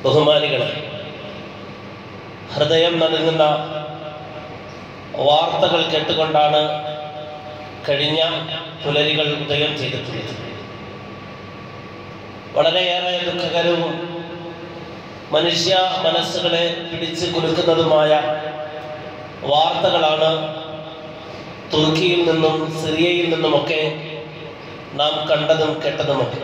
ബഹുമാനികളെ ഹൃദയം നൽകുന്ന വാർത്തകൾ കേട്ടുകൊണ്ടാണ് കഴിഞ്ഞ പുലരികൾ ഉദയം ചെയ്തിട്ടുള്ളത് വളരെയേറെ ദുഃഖകരവും മനുഷ്യ മനസ്സുകളെ പിടിച്ച് കുലുക്കുന്നതുമായ വാർത്തകളാണ് തുർക്കിയിൽ നിന്നും സിറിയയിൽ നിന്നുമൊക്കെ നാം കണ്ടതും കേട്ടതുമൊക്കെ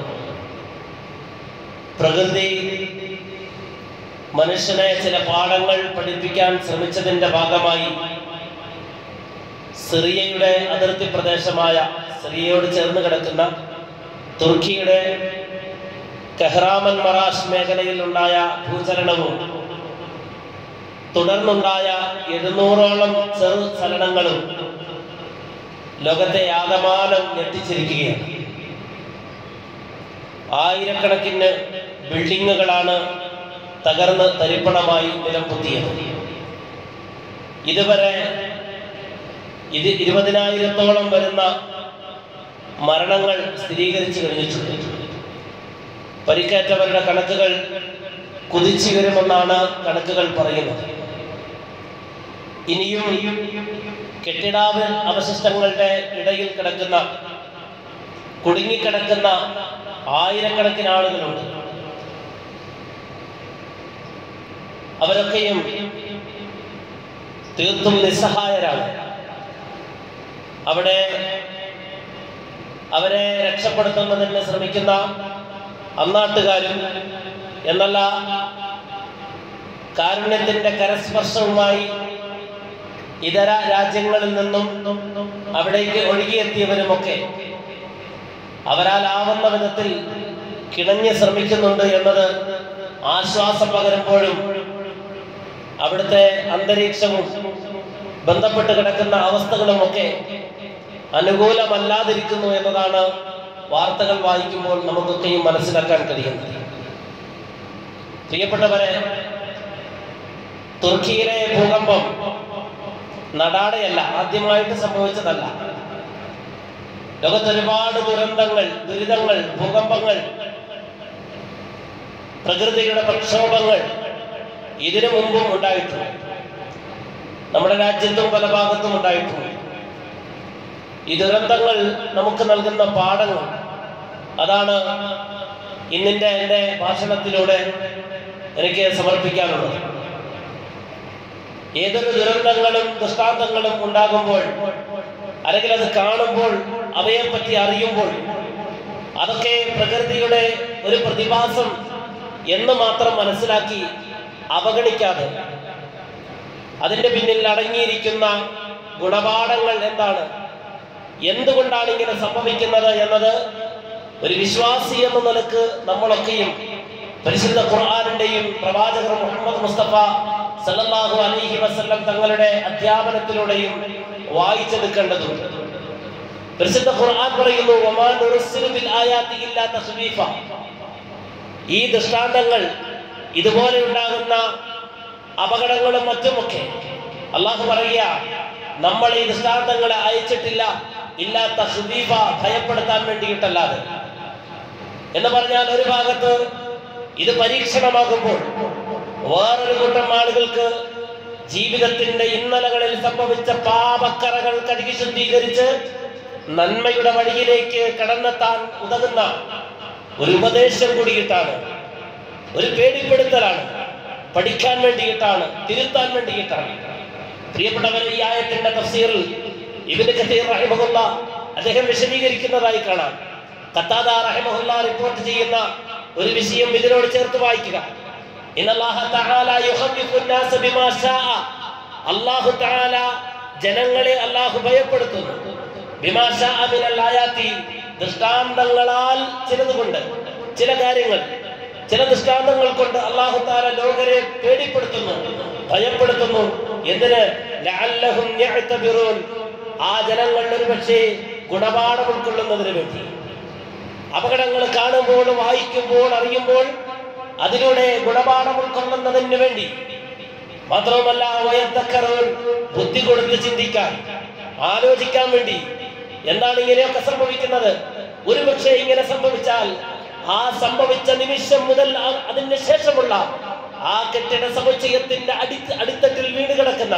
പ്രകൃതി മനുഷ്യനെ ചില പാഠങ്ങൾ പഠിപ്പിക്കാൻ ശ്രമിച്ചതിന്റെ ഭാഗമായി സിറിയയുടെ അതിർത്തി പ്രദേശമായ സിറിയയോട് ചേർന്ന് കിടക്കുന്ന തുർക്കിയുടെ കെഹ്റാമൻ മറാഷ് മേഖലയിൽ ഉണ്ടായ ഭൂചലനവും തുടർന്നുണ്ടായ എഴുന്നൂറോളം ചെറു ചലനങ്ങളും ലോകത്തെ ആകമാനം ഞെട്ടിച്ചിരിക്കുകയാണ് ആയിരക്കണക്കിന് ബിൽഡിങ്ങുകളാണ് തകർന്ന് തരിപ്പണമായി നിലം പൊത്തിയത് ഇതുവരെ ഇത് ഇരുപതിനായിരത്തോളം വരുന്ന മരണങ്ങൾ സ്ഥിരീകരിച്ചു കഴിഞ്ഞിട്ടുണ്ട് പരിക്കേറ്റവരുടെ കണക്കുകൾ കുതിച്ചു വരുമെന്നാണ് കണക്കുകൾ പറയുന്നത് ഇനിയും കെട്ടിടാവ് അവശിഷ്ടങ്ങളുടെ ഇടയിൽ കിടക്കുന്ന കുടുങ്ങിക്കിടക്കുന്ന ആയിരക്കണക്കിന് ആളുകളുണ്ട് അവരൊക്കെയും തീർത്തും നിസ്സഹായരാണ് അവിടെ അവരെ രക്ഷപ്പെടുത്തുന്നതിന് ശ്രമിക്കുന്ന അന്നാട്ടുകാരും എന്നല്ല കാരുണ്യത്തിന്റെ കരസ്പർശവുമായി ഇതര രാജ്യങ്ങളിൽ നിന്നും അവിടേക്ക് ഒഴുകിയെത്തിയവരുമൊക്കെ അവരാലാവുന്ന വിധത്തിൽ കിണഞ്ഞ് ശ്രമിക്കുന്നുണ്ട് എന്നത് ആശ്വാസം പകരുമ്പോഴും അവിടുത്തെ അന്തരീക്ഷവും ബന്ധപ്പെട്ട് കിടക്കുന്ന അവസ്ഥകളുമൊക്കെ അനുകൂലമല്ലാതിരിക്കുന്നു എന്നതാണ് വാർത്തകൾ വായിക്കുമ്പോൾ നമുക്കൊക്കെയും മനസ്സിലാക്കാൻ കഴിയുന്നത് പ്രിയപ്പെട്ടവരെ തുർക്കിയിലെ ഭൂകമ്പം നടാടെയല്ല ആദ്യമായിട്ട് സംഭവിച്ചതല്ല ലോകത്ത് ഒരുപാട് ദുരന്തങ്ങൾ ദുരിതങ്ങൾ ഭൂകമ്പങ്ങൾ പ്രകൃതിയുടെ പ്രക്ഷോഭങ്ങൾ ഇതിനു മുമ്പും ഉണ്ടായിട്ടുണ്ട് നമ്മുടെ രാജ്യത്തും പല ഭാഗത്തും ഉണ്ടായിട്ടുണ്ട് ഈ ദുരന്തങ്ങൾ നമുക്ക് നൽകുന്ന പാഠങ്ങൾ അതാണ് ഇന്നിന്റെ എൻ്റെ ഭാഷണത്തിലൂടെ എനിക്ക് സമർപ്പിക്കാനുള്ളത് ഏതൊരു ദുരന്തങ്ങളും ദൃഷ്ടാന്തങ്ങളും ഉണ്ടാകുമ്പോൾ അല്ലെങ്കിൽ അത് കാണുമ്പോൾ അവയെ പറ്റി അറിയുമ്പോൾ അതൊക്കെ പ്രകൃതിയുടെ ഒരു പ്രതിഭാസം എന്ന് മാത്രം മനസ്സിലാക്കി അവഗണിക്കാതെ അതിന്റെ പിന്നിൽ അടങ്ങിയിരിക്കുന്ന ഗുണപാഠങ്ങൾ എന്താണ് എന്തുകൊണ്ടാണ് ഇങ്ങനെ സംഭവിക്കുന്നത് എന്നത് ഒരു വിശ്വാസി എന്ന നിലക്ക് നമ്മളൊക്കെയും പരിശുദ്ധ ഖുർആാനിന്റെയും പ്രവാചകർ മുഹമ്മദ് മുസ്തഫ സല്ലല്ലാഹു അലൈഹി വസല്ലം തങ്ങളുടെ അധ്യാപനത്തിലൂടെയും വായിച്ചെടുക്കേണ്ടതുണ്ട് പരിശുദ്ധ ഖുർആൻ പറയുന്നു വമാ നുർസിലു ബിൽ ആയാതി ഇല്ലാ തഖ്വീഫ ഈ ദൃഷ്ടാന്തങ്ങൾ ഇതുപോലെ ഉണ്ടാകുന്ന അപകടങ്ങളും മറ്റുമൊക്കെ അള്ളാഹു പറയുക നമ്മൾ ഈ ദൃഷ്ടാന്തങ്ങളെ അയച്ചിട്ടില്ല ഇല്ല തഹ്വീഫ ഭയപ്പെടുത്താൻ വേണ്ടിയിട്ടല്ലാതെ എന്ന് പറഞ്ഞാൽ ഒരു ഭാഗത്ത് ഇത് പരീക്ഷണമാകുമ്പോൾ വേറൊരു കൂട്ടം ആളുകൾക്ക് ജീവിതത്തിന്റെ ഇന്നലകളിൽ സംഭവിച്ച പാപക്കറകൾ കഴുകി ശുദ്ധീകരിച്ച് നന്മയുടെ വഴിയിലേക്ക് കടന്നെത്താൻ ഉതകുന്ന ഒരു ഉപദേശം കൂടിയിട്ടാണ് ഒരു പേടിപ്പെടുത്തലാണ് പഠിക്കാൻ വേണ്ടിയിട്ടാണ് തിരുത്താൻ വേണ്ടിയിട്ടാണ് പ്രിയപ്പെട്ടവരെ ഈ ആയത്തിന്റെ തഫ്സീറിൽ ഇബിന് കസീർ റഹിമഹുല്ല അദ്ദേഹം വിശദീകരിക്കുന്നതായി കാണാം ഖത്താദ റഹിമഹുല്ല റിപ്പോർട്ട് ചെയ്യുന്ന ഒരു വിഷയം ഇതിനോട് ചേർത്ത് വായിക്കുക ഇന്നല്ലാഹ തആല യുഖവ്വിഫു الناس ബിമാ ശാഅ അല്ലാഹു തആല ജനങ്ങളെ അല്ലാഹു ഭയപ്പെടുത്തുന്നു ബിമാ ശാഅ മിനൽ ആയാതി ദൃഷ്ടാന്തങ്ങളാൽ ചിലതുകൊണ്ട് ചില കാര്യങ്ങൾ ചില ദൃഷ്ടാന്തങ്ങൾ കൊണ്ട് അല്ലാഹു തആല ലോകരെ പേടിപ്പെടുത്തുന്നു ഭയപ്പെടുത്തുന്നു എന്തിന് ലഅല്ലഹും യഅ്തബിറൂൻ ആ ജനങ്ങൾ ഒരുപക്ഷേ ഗുണപാഠം ഉൾക്കൊള്ളുന്നതിന് വേണ്ടി അപകടങ്ങൾ കാണുമ്പോൾ വായിക്കുമ്പോൾ അറിയുമ്പോൾ അതിലൂടെ ഗുണപാഠം ഉൾക്കൊള്ളുന്നതിന് വേണ്ടി മാത്രവുമല്ല വയത്തക്കറുകൾ ബുദ്ധി കൊടുത്ത് ചിന്തിക്കാൻ ആലോചിക്കാൻ വേണ്ടി എന്താണ് ഇങ്ങനെയൊക്കെ സംഭവിക്കുന്നത് ഒരുപക്ഷെ ഇങ്ങനെ സംഭവിച്ചാൽ ആ സംഭവിച്ച നിമിഷം മുതൽ ആ- അതിന് ശേഷമുള്ള ആ കെട്ടിട സമുച്ചയത്തിന്റെ അടി അടിത്തട്ടിൽ വീണ് കിടക്കുന്ന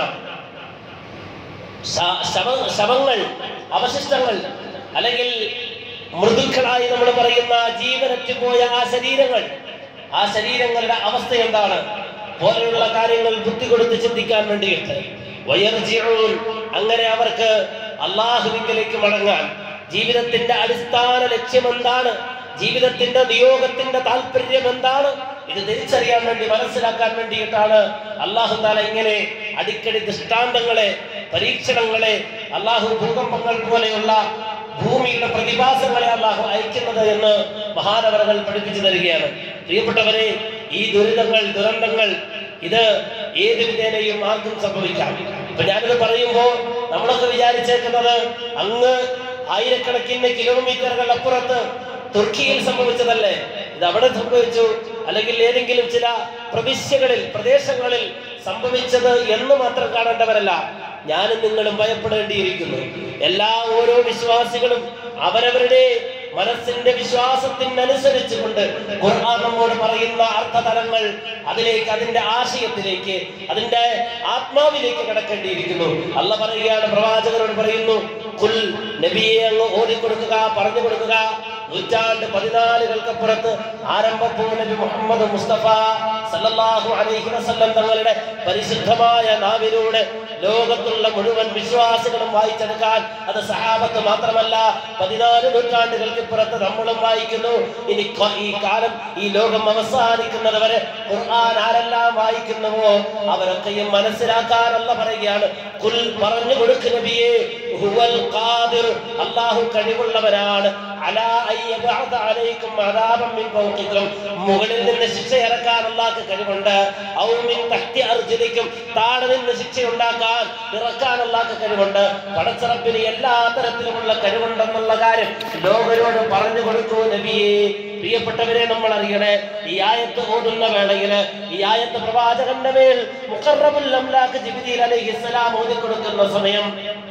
ശ- ശവ- ശവങ്ങൾ അവശിഷ്ടങ്ങൾ അല്ലെങ്കിൽ മൃദുക്കളായി നമ്മൾ പറയുന്ന ജീവനറ്റ് പോയ ആ ശരീരങ്ങൾ ആ ശരീരങ്ങളുടെ അവസ്ഥ എന്താണ് പോലെയുള്ള കാര്യങ്ങൾ ബുദ്ധി കൊടുത്ത് ചിന്തിക്കാൻ വേണ്ടിയിട്ട് വയർജിഊൻ അങ്ങനെ അവർക്ക് അള്ളാഹുവിങ്കലേക്ക് മടങ്ങാൻ ജീവിതത്തിന്റെ അടിസ്ഥാന ലക്ഷ്യം എന്താണ് ജീവിതത്തിന്റെ നിയോഗത്തിന്റെ താല്പര്യം എന്താണ് ഇത് തിരിച്ചറിയാൻ വേണ്ടി മനസ്സിലാക്കാൻ വേണ്ടിയിട്ടാണ് അള്ളാഹു താല ഇങ്ങനെ അടിക്കടി ദൃഷ്ടാന്തങ്ങളെ പരീക്ഷണങ്ങളെ അള്ളാഹു ഭൂകമ്പങ്ങൾ പോലെയുള്ള ഭൂമിയുടെ പ്രതിഭാസങ്ങളെ അള്ളാഹു അയക്കുന്നത് എന്ന് മഹാനവരകൾ പഠിപ്പിച്ചു തരികയാണ് പ്രിയപ്പെട്ടവരെ ഈ ദുരിതങ്ങൾ ദുരന്തങ്ങൾ ഇത് ഏത് വിധേനയും ആർക്കും സംഭവിക്കാം ഇപ്പൊ ഞാനിത് പറയുമ്പോ നമ്മളൊക്കെ വിചാരിച്ചേക്കുന്നത് അങ്ങ് ആയിരക്കണക്കിന് കിലോമീറ്ററുകൾ അപ്പുറത്ത് തുർക്കിയിൽ സംഭവിച്ചതല്ലേ ഇത് അവിടെ സംഭവിച്ചു അല്ലെങ്കിൽ ഏതെങ്കിലും ചില പ്രവിശ്യകളിൽ പ്രദേശങ്ങളിൽ സംഭവിച്ചത് എന്ന് മാത്രം കാണേണ്ടവരല്ല ഞാനും നിങ്ങളും ഭയപ്പെടേണ്ടിയിരിക്കുന്നു എല്ലാ ഓരോ വിശ്വാസികളും അവരവരുടെ മനസ്സിന്റെ വിശ്വാസത്തിനനുസരിച്ച് കൊണ്ട് ഖുർആൻ നമ്മോട് പറയുന്ന അർത്ഥതലങ്ങൾ അതിലേക്ക് അതിന്റെ ആശയത്തിലേക്ക് അതിന്റെ ആത്മാവിലേക്ക് കടക്കേണ്ടിയിരിക്കുന്നു അല്ല പറയുകയാണ് പ്രവാചകരോട് പറയുന്നു കുൽ നബിയെ അങ്ങ് ഓതിക്കൊടുക്കുക പറഞ്ഞു കൊടുക്കുക നൂറ്റാണ്ട് പതിനാലുകൾക്കപ്പുറത്ത് ആരംഭപ്പൂ നബി മുഹമ്മദ് മുസ്തഫ സല്ലല്ലാഹു അലൈഹി വസല്ലം തങ്ങളുടെ പരിശുദ്ധമായ നാവിലൂടെ ലോകത്തുള്ള മുഴുവൻ വിശ്വാസികളും വായിച്ചെടുക്കാൻ അത് സഹാബത്ത് മാത്രമല്ല പതിനാല് നൂറ്റാണ്ടുകൾക്ക് പുറത്ത് നമ്മളും വായിക്കുന്നു ഇനി ക- ഈ കാലം ഈ ലോകം അവസാനിക്കുന്നത് വരെ ഖുർആൻ ആരെല്ലാം വായിക്കുന്നുവോ അവരൊക്കെയും മനസ്സിലാക്കാനല്ല പറയുകയാണ് കുൽ പറഞ്ഞു കൊടുക്ക് നബിയേ ഹുവൽ ഖാദിർ അല്ലാഹു കഴിവുള്ളവനാണ് അലാ അയ്യബഅദ അലൈക്കും അദാബൻ മിൻ ഫൗഖിക്കും മുകളിൽ നിന്ന് ശിക്ഷ ഇറക്കാൻ അല്ലാഹു കഴിവുണ്ട് ഔ മിൻ തഹ്തി അർജുലിക്കും താഴെ നിന്ന് ശിക്ഷ ഉണ്ടാക്കാൻ ഇറക്കാൻ അല്ലാഹു കഴിവുണ്ട് പടച്ചറപ്പിന് എല്ലാ തരത്തിലുമുള്ള കഴിവുണ്ടെന്നുള്ള കാര്യം ലോകരോട് പറഞ്ഞു കൊടുക്കൂ നബിയേ പ്രിയപ്പെട്ടവരെ നമ്മൾ അറിയണേ ഈ ആയത്ത് ഓതുന്ന വേളയില് ഈ ആയത്ത് പ്രവാചകന്റെ മേൽ മുഖറബുൽ അംലാക്ക് ജിബ്രീൽ അലൈഹിസ്സലാം ഓതി കൊടുക്കുന്ന സമയം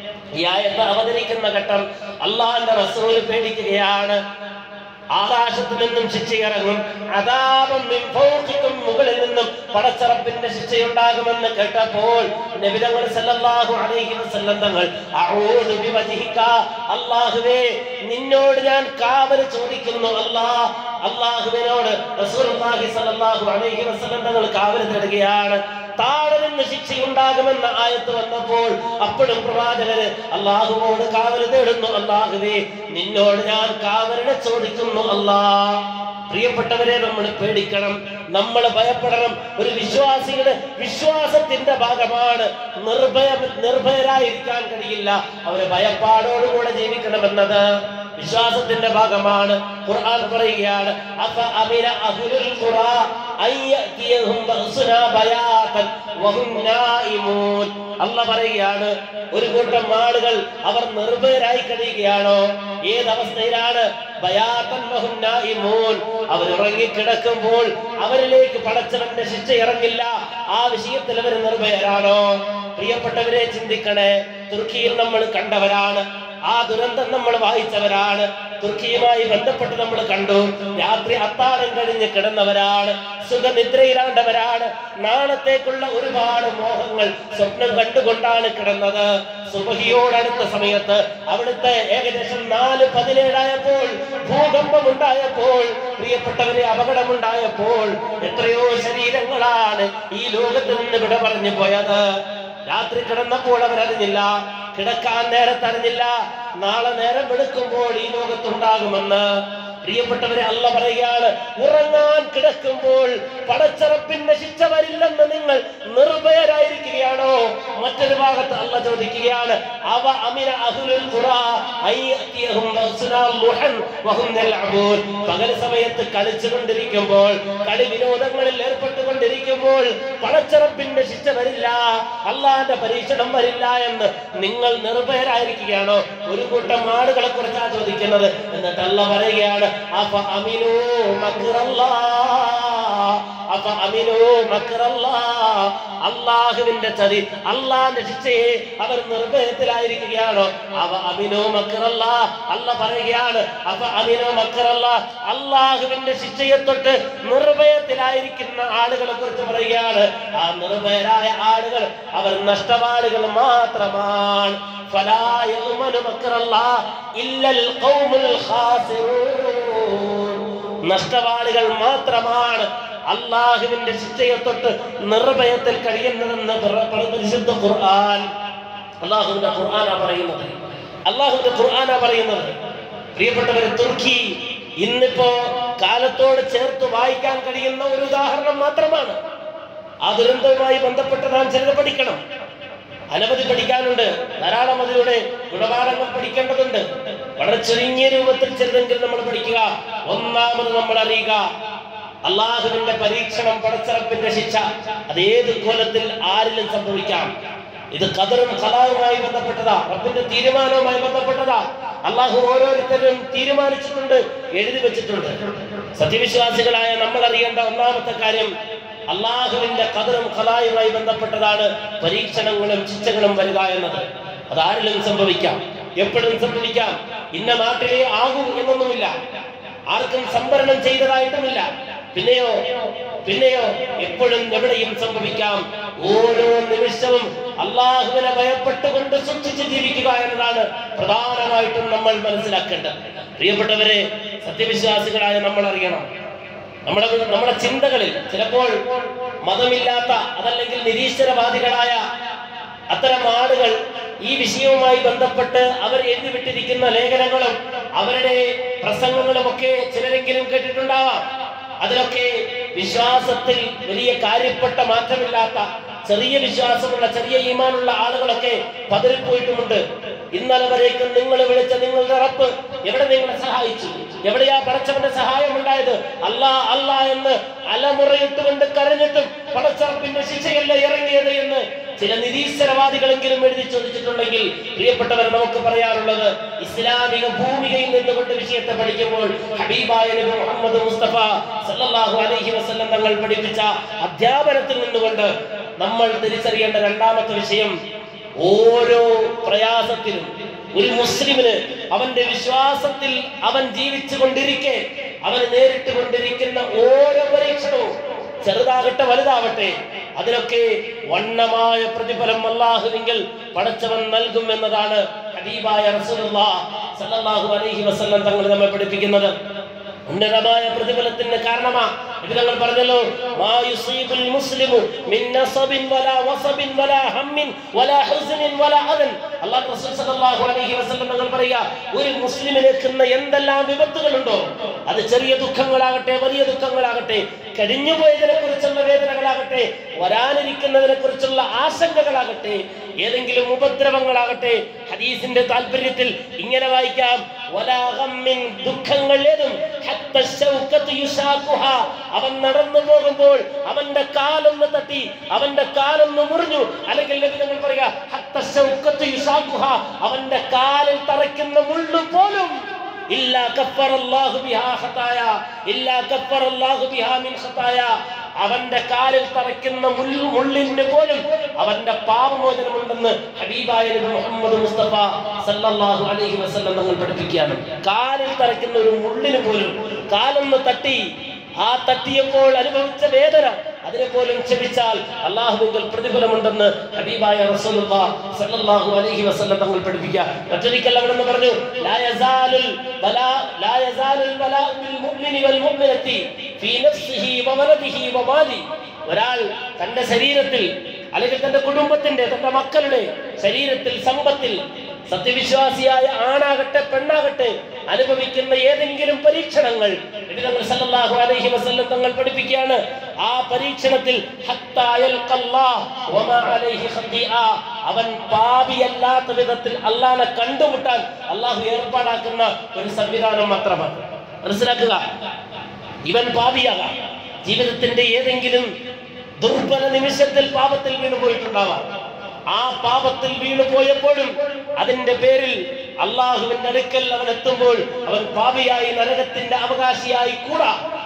ഈ ആയത്ത് അവതരിക്കുന്ന ഘട്ടം അള്ളാഹിന്റെ റസൂൽ പേടിക്കുകയാണ് ആകാശത്തു നിന്നും ശിക്ഷയിറങ്ങും അതാപം മിൻ ഫൗഖിക്കും മുകളിൽ നിന്നും പടച്ചറപ്പിന്റെ ശിക്ഷയുണ്ടാകുമെന്ന് കേട്ടപ്പോൾ നബിതങ്ങൾ സല്ലല്ലാഹു അലൈഹി വസല്ലം തങ്ങൾ അഊദു ബിവജ്ഹിക അല്ലാഹുവേ നിന്നോട് ഞാൻ കാവൽ ചോദിക്കുന്നു അല്ലാ അല്ലാഹുവിനോട് റസൂലുള്ളാഹി സല്ലല്ലാഹു അലൈഹി വസല്ലം തങ്ങൾ കാവൽ തേടുകയാണ് താഴെ നിന്ന് ശിക്ഷയുണ്ടാകുമെന്ന ആയത്ത് വന്നപ്പോൾ അപ്പോഴും പ്രവാചകര് അള്ളാഹുവോട് കാവൽ തേടുന്നു അള്ളാഹുവേ നിന്നോട് ഞാൻ കാവലിനെ ചോദിക്കുന്നു അല്ലാ പ്രിയപ്പെട്ടവരെ നമ്മൾ പേടിക്കണം നമ്മൾ ഭയപ്പെടണം ഒരു വിശ്വാസിയുടെ വിശ്വാസത്തിന്റെ ഭാഗമാണ് നിർഭയ നിർഭയരായിരിക്കാൻ കഴിയില്ല അവര് ഭയപ്പാടോടുകൂടെ ജീവിക്കണമെന്നത് വിശ്വാസത്തിന്റെ ഭാഗമാണ് ഖുർആൻ പറയുകയാണ് അഫ അമിന അഹ്ലുൽ ഖുറാ അയ്യതിയഹും ബഅസുനാ ബയാതൻ വഹും നായിമൂൻ അല്ല പറയുകയാണ് ഒരു കൂട്ടം ആളുകൾ അവർ നിർഭയരായി കഴിയുകയാണോ ഏതവസ്ഥയിലാണ് ബയാതൻ വഹും നായിമൂൻ അവർ ഉറങ്ങിക്കിടക്കുമ്പോൾ അവരിലേക്ക് പടച്ചവന്റെ ശിക്ഷ ഇറങ്ങില്ല ആ വിഷയത്തിൽ അവർ നിർഭയരാണോ പ്രിയപ്പെട്ടവരെ ചിന്തിക്കണേ തുർക്കിയിൽ നമ്മൾ കണ്ടവരാണ് ആ ദുരന്തം നമ്മൾ വായിച്ചവരാണ് തുർക്കിയുമായി ബന്ധപ്പെട്ട് നമ്മൾ കണ്ടു രാത്രി അത്താഴം കഴിഞ്ഞ് കിടന്നവരാണ് സുഖനിദ്രയിലാണ്ടവരാണ് നാളത്തേക്കുള്ള ഒരുപാട് മോഹങ്ങൾ സ്വപ്നം കണ്ടുകൊണ്ടാണ് കിടന്നത് സുബഹിയോടടുത്ത സമയത്ത് അവിടുത്തെ ഏകദേശം നാല് പതിനേഴായപ്പോൾ ഭൂകമ്പം ഉണ്ടായപ്പോൾ പ്രിയപ്പെട്ടവരെ അപകടമുണ്ടായപ്പോൾ എത്രയോ ശരീരങ്ങളാണ് ഈ ലോകത്ത് നിന്ന് വിട പറഞ്ഞു പോയത് രാത്രി കിടന്നപ്പോൾ അവരറിഞ്ഞില്ല കിടക്കാൻ നേരത്ത് അറിഞ്ഞില്ല നാളെ നേരം വെളുക്കുമ്പോൾ ഈ ലോകത്തുണ്ടാകുമെന്ന് പ്രിയപ്പെട്ടവരെ അല്ല പറയുകയാണ് ഉറങ്ങാൻ കിടക്കുമ്പോൾ പടച്ചറപ്പിന്റെ ശിക്ഷ വരില്ലെന്ന് നിങ്ങൾ നിർഭയരായിരിക്കുകയാണോ മറ്റൊരു ഭാഗത്ത് അല്ല ചോദിക്കുകയാണ് അവ അമിന അഹുലുൽ ഖുറാ അയ്യതിയഹും ബഅസുനാ ളുഹൻ വഹും യൽഅബൂൻ പകൽ സമയത്ത് കളിച്ചുകൊണ്ടിരിക്കുമ്പോൾ കളി വിനോദങ്ങളിൽ ഏർപ്പെട്ടുകൊണ്ടിരിക്കുമ്പോൾ പടച്ചറപ്പിന്റെ ശിക്ഷ വരില്ല അള്ളാന്റെ പരീക്ഷണം വരില്ല എന്ന് നിങ്ങൾ നിർഭയരായിരിക്കുകയാണോ ഒരു കൂട്ടം ആളുകളെ കുറിച്ചാണ് ചോദിക്കുന്നത് എന്നിട്ട് അല്ല പറയുകയാണ് അഫ അമിനു മക്റല്ലാ അഫ അമിനു മക്റല്ലാ അള്ളാഹുവിന്റെ ചതി അള്ളാന്റെ ശിക്ഷയെ അവർ നിർഭയത്തിലായിരിക്കുകയാണോ അവ അമിനോ മക്കറല്ല അല്ല പറയുകയാണ് അവ അമിനോ മക്കറല്ല അള്ളാഹുവിന്റെ ശിക്ഷയെ തൊട്ട് നിർഭയത്തിലായിരിക്കുന്ന ആളുകളെ കുറിച്ച് പറയുകയാണ് ആ നിർഭയരായ ആളുകൾ അവർ നഷ്ടപാടുകൾ മാത്രമാണ് فلا يؤمن مكر الله إلا القوم الخاسرون നഷ്ടപാടുകൾ മാത്രമാണ് അള്ളാഹുവിന്റെ ശിക്ഷയെ തൊട്ട് നിർഭയത്തിൽ കഴിയുന്നതെന്ന് പ്ര- പ്ര- പരിശുദ്ധ ഖുർആൻ അള്ളാഹുവിന്റെ ഖുർആനാ പറയുന്നത് അള്ളാഹുവിന്റെ ഖുർആനാ പറയുന്നത് പ്രിയപ്പെട്ടവരെ തുർക്കി ഇന്നിപ്പോ കാലത്തോട് ചേർത്ത് വായിക്കാൻ കഴിയുന്ന ഒരു ഉദാഹരണം മാത്രമാണ് ആ ദുരന്തവുമായി ബന്ധപ്പെട്ട് നാം ചിലത് പഠിക്കണം അനവധി പഠിക്കാനുണ്ട് ധാരാളം അതിലൂടെ ഗുണപാഠങ്ങൾ പഠിക്കേണ്ടതുണ്ട് വളരെ ചുരുങ്ങിയ രൂപത്തിൽ ചെറുതെങ്കിലും നമ്മൾ പഠിക്കുക ഒന്നാമത് നമ്മൾ അറിയുക അള്ളാഹുവിന്റെ പരീക്ഷണം പടച്ചറപ്പിന്റെ ശിക്ഷ അത് ഏത് കോലത്തിൽ ആരിലും സംഭവിക്കാം ഇത് കതറും കലാവുമായി ബന്ധപ്പെട്ടതാ റബ്ബിന്റെ തീരുമാനവുമായി ബന്ധപ്പെട്ടതാ അള്ളാഹു ഓരോരുത്തരും തീരുമാനിച്ചിട്ടുണ്ട് എഴുതി വെച്ചിട്ടുണ്ട് സത്യവിശ്വാസികളായ നമ്മൾ അറിയേണ്ട ഒന്നാമത്തെ കാര്യം അള്ളാഹുവിന്റെ കതറും കലായുമായി ബന്ധപ്പെട്ടതാണ് പരീക്ഷണങ്ങളും ശിക്ഷകളും വരിക എന്നത് അത് ആരിലും സംഭവിക്കാം എപ്പോഴും സംഭവിക്കാം ഇന്ന നാട്ടിലെ ആകൂ എന്നൊന്നുമില്ല ആർക്കും സംവരണം ചെയ്തതായിട്ടുമില്ല പിന്നെയോ പിന്നെയോ എപ്പോഴും എവിടെയും സംഭവിക്കാം ഓരോ നിമിഷവും അള്ളാഹുവിനെ ഭയപ്പെട്ടുകൊണ്ട് സൂക്ഷിച്ച് ജീവിക്കുക എന്നതാണ് പ്രധാനമായിട്ടും നമ്മൾ മനസ്സിലാക്കേണ്ടത് പ്രിയപ്പെട്ടവരെ സത്യവിശ്വാസികളായ നമ്മൾ അറിയണം നമ്മുടെ നമ്മുടെ ചിന്തകളിൽ ചിലപ്പോൾ മതമില്ലാത്ത അതല്ലെങ്കിൽ നിരീശ്വരവാദികളായ അത്തരം ആളുകൾ ഈ വിഷയവുമായി ബന്ധപ്പെട്ട് അവർ എഴുതി വിട്ടിരിക്കുന്ന ലേഖനങ്ങളും അവരുടെ പ്രസംഗങ്ങളും ഒക്കെ ചിലരെങ്കിലും കേട്ടിട്ടുണ്ടാവാം അതിലൊക്കെ വിശ്വാസത്തിൽ വലിയ കാര്യപ്പെട്ട മാറ്റമില്ലാത്ത ചെറിയ വിശ്വാസമുള്ള ചെറിയ ഈമാനുള്ള ആളുകളൊക്കെ പതറിപ്പോയിട്ടുമുണ്ട് ഇന്നലെ വരേക്കും നിങ്ങൾ വിളിച്ച നിങ്ങളുടെ റബ്ബ് എവിടെ നിങ്ങളെ സഹായിച്ചു എവിടെയാ പടച്ചവന്റെ സഹായം ഉണ്ടായത് അല്ലാ അല്ലാ എന്ന് അലമുറയിട്ടുകൊണ്ട് കരഞ്ഞിട്ടും പടച്ചറപ്പിന്റെ ശിക്ഷയല്ല ഇറങ്ങിയത് എന്ന് ചില നിരീശ്വരവാദികളെങ്കിലും എഴുതി ചോദിച്ചിട്ടുണ്ടെങ്കിൽ പ്രിയപ്പെട്ടവർ നമുക്ക് പറയാറുള്ളത് ഇസ്ലാമിക ഭൂമികയിൽ നിന്നുകൊണ്ട് വിഷയത്തെ പഠിക്കുമ്പോൾ ഹബീബായ നബി മുഹമ്മദ് മുസ്തഫ സല്ലല്ലാഹു അലൈഹി വസല്ലം തങ്ങൾ പഠിപ്പിച്ച അധ്യാപനത്തിൽ നിന്നുകൊണ്ട് നമ്മൾ തിരിച്ചറിയേണ്ട രണ്ടാമത്തെ വിഷയം ഓരോ പ്രയാസത്തിലും ഒരു മുസ്ലിമിന് അവന്റെ വിശ്വാസത്തിൽ അവൻ ജീവിച്ചു കൊണ്ടിരിക്കെ അവൻ നേരിട്ട് കൊണ്ടിരിക്കുന്ന ഓരോ പരീക്ഷണവും ചെറുതാകട്ടെ വലുതാവട്ടെ അതിനൊക്കെ വണ്ണമായ പ്രതിഫലം അള്ളാഹുവിങ്കിൽ പടച്ചവൻ നൽകും എന്നതാണ് ഹബീബായ റസൂലുള്ളാഹ് സല്ലല്ലാഹു അലൈഹി വസല്ലം തങ്ങൾ നമ്മെ പഠിപ്പിക്കുന്നത് ഉന്നതമായ പ്രതിഫലത്തിന് കാരണമാ ഇത് ഞങ്ങൾ പറഞ്ഞല്ലോ മാ യുസീബുൽ മുസ്ലിമു മിൻ നസബിൻ വലാ വസബിൻ വലാ ഹമ്മിൻ വലാ ഹുസ്നിൻ വലാ അദൻ അല്ലാഹു റസൂൽ സല്ലല്ലാഹു അലൈഹി വസല്ലം തങ്ങൾ പറയുക ഒരു മുസ്ലിമിനെക്കുന്ന എന്തെല്ലാം വിപത്തുകളുണ്ടോ അത് ചെറിയ ദുഃഖങ്ങളാകട്ടെ വലിയ ദുഃഖങ്ങളാകട്ടെ കഴിഞ്ഞുപോയതിനെ കുറിച്ചുള്ള വേദനകളാകട്ടെ വരാനിരിക്കുന്നതിനെ കുറിച്ചുള്ള ആശങ്കകളാകട്ടെ ഏതെങ്കിലും ഉപദ്രവങ്ങളാകട്ടെ ഹദീസിന്റെ താല്പര്യത്തിൽ ഇങ്ങനെ വായിക്കാം വലാ ഗമ്മിൻ ദുഃഖങ്ങൾ ഏതും ഹത്ത ശൗക്കത്ത് യുശാഖുഹ. അവൻ നടന്നു പോകുമ്പോൾ അവന്റെ കാലൊന്ന് തട്ടി അവന്റെ കാലൊന്ന് മുറിഞ്ഞു അല്ലെങ്കിൽ നബി തങ്ങൾ പറയുക ഹത്ത ശൗക്കത്ത് യുശാഖുഹ. അവന്റെ കാലിൽ തറയ്ക്കുന്ന മുള്ളു പോലും ഇല്ലാ കഫറല്ലാഹു ബിഹാ ഖതായ ഇല്ലാ കഫറല്ലാഹു ബിഹാ മിൻ ഖതായ അവന്റെ കാലിൽ തറയ്ക്കുന്ന മുള്ളു മുള്ളിന് പോലും അവന്റെ പാപമോചനമുണ്ടെന്ന് ഹബീബായ നബി മുഹമ്മദ് മുസ്തഫ സല്ലല്ലാഹു അലൈഹി വസല്ലം തങ്ങൾ പഠിപ്പിക്കുകയാണ് കാലിൽ തറയ്ക്കുന്ന ഒരു മുള്ളിന് പോലും കാലൊന്ന് തട്ടി ആ തട്ടിയപ്പോൾ അനുഭവിച്ച വേദന അതിനെ പോലും ക്ഷമിച്ചാൽ അള്ളാഹുവിൽ പ്രതിഫലമുണ്ടെന്ന് ഹബീബായ റസൂലുള്ളാഹ് സല്ലല്ലാഹു അലൈഹി വസല്ലം തങ്ങൾ പഠിപ്പിക്കുക മറ്റൊരിക്കൽ അവിടെ നിന്ന് പറഞ്ഞു ലാ യസാലുൽ ബലാ ലാ യസാലുൽ ബലാ ബിൽ മുഅ്മിനി വൽ മുഅ്മിനത്തി ഫീ നഫ്സിഹി വ വലദിഹി വ മാലി ഒരാൾ തന്റെ ശരീരത്തിൽ അല്ലെങ്കിൽ തന്റെ കുടുംബത്തിന്റെ തന്റെ മക്കളുടെ ശരീരത്തിൽ സമ്പത്തിൽ സത്യവിശ്വാസിയായ ആണാകട്ടെ പെണ്ണാകട്ടെ അനുഭവിക്കുന്ന ഏതെങ്കിലും പരീക്ഷണങ്ങൾ നബി തങ്ങൾ സല്ലല്ലാഹു അലൈഹി വസല്ലം തങ്ങൾ പഠിപ്പിക്കുകയാണ് ആ പരീക്ഷണത്തിൽ ഹത്താ യൽഖല്ലാഹ് വമാ അലൈഹി ഖതീഅ. അവൻ പാപിയല്ലാത്ത വിധത്തിൽ അള്ളാഹനെ കണ്ടുമുട്ടാൻ അള്ളാഹു ഏർപ്പാടാക്കുന്ന ഒരു സംവിധാനം മാത്രമാണ് മനസ്സിലാക്കുക ഇവൻ പാപിയാകാം ജീവിതത്തിന്റെ ഏതെങ്കിലും ദുർബല നിമിഷത്തിൽ പാപത്തിൽ വീണു പോയിട്ടുണ്ടാവാം ആ പാപത്തിൽ വീണു പോയപ്പോഴും അതിന്റെ പേരിൽ അള്ളാഹുവിന്റെ അടുക്കൽ അവൻ എത്തുമ്പോൾ അവൻ പാപിയായി നരകത്തിന്റെ അവകാശിയായി കൂടാ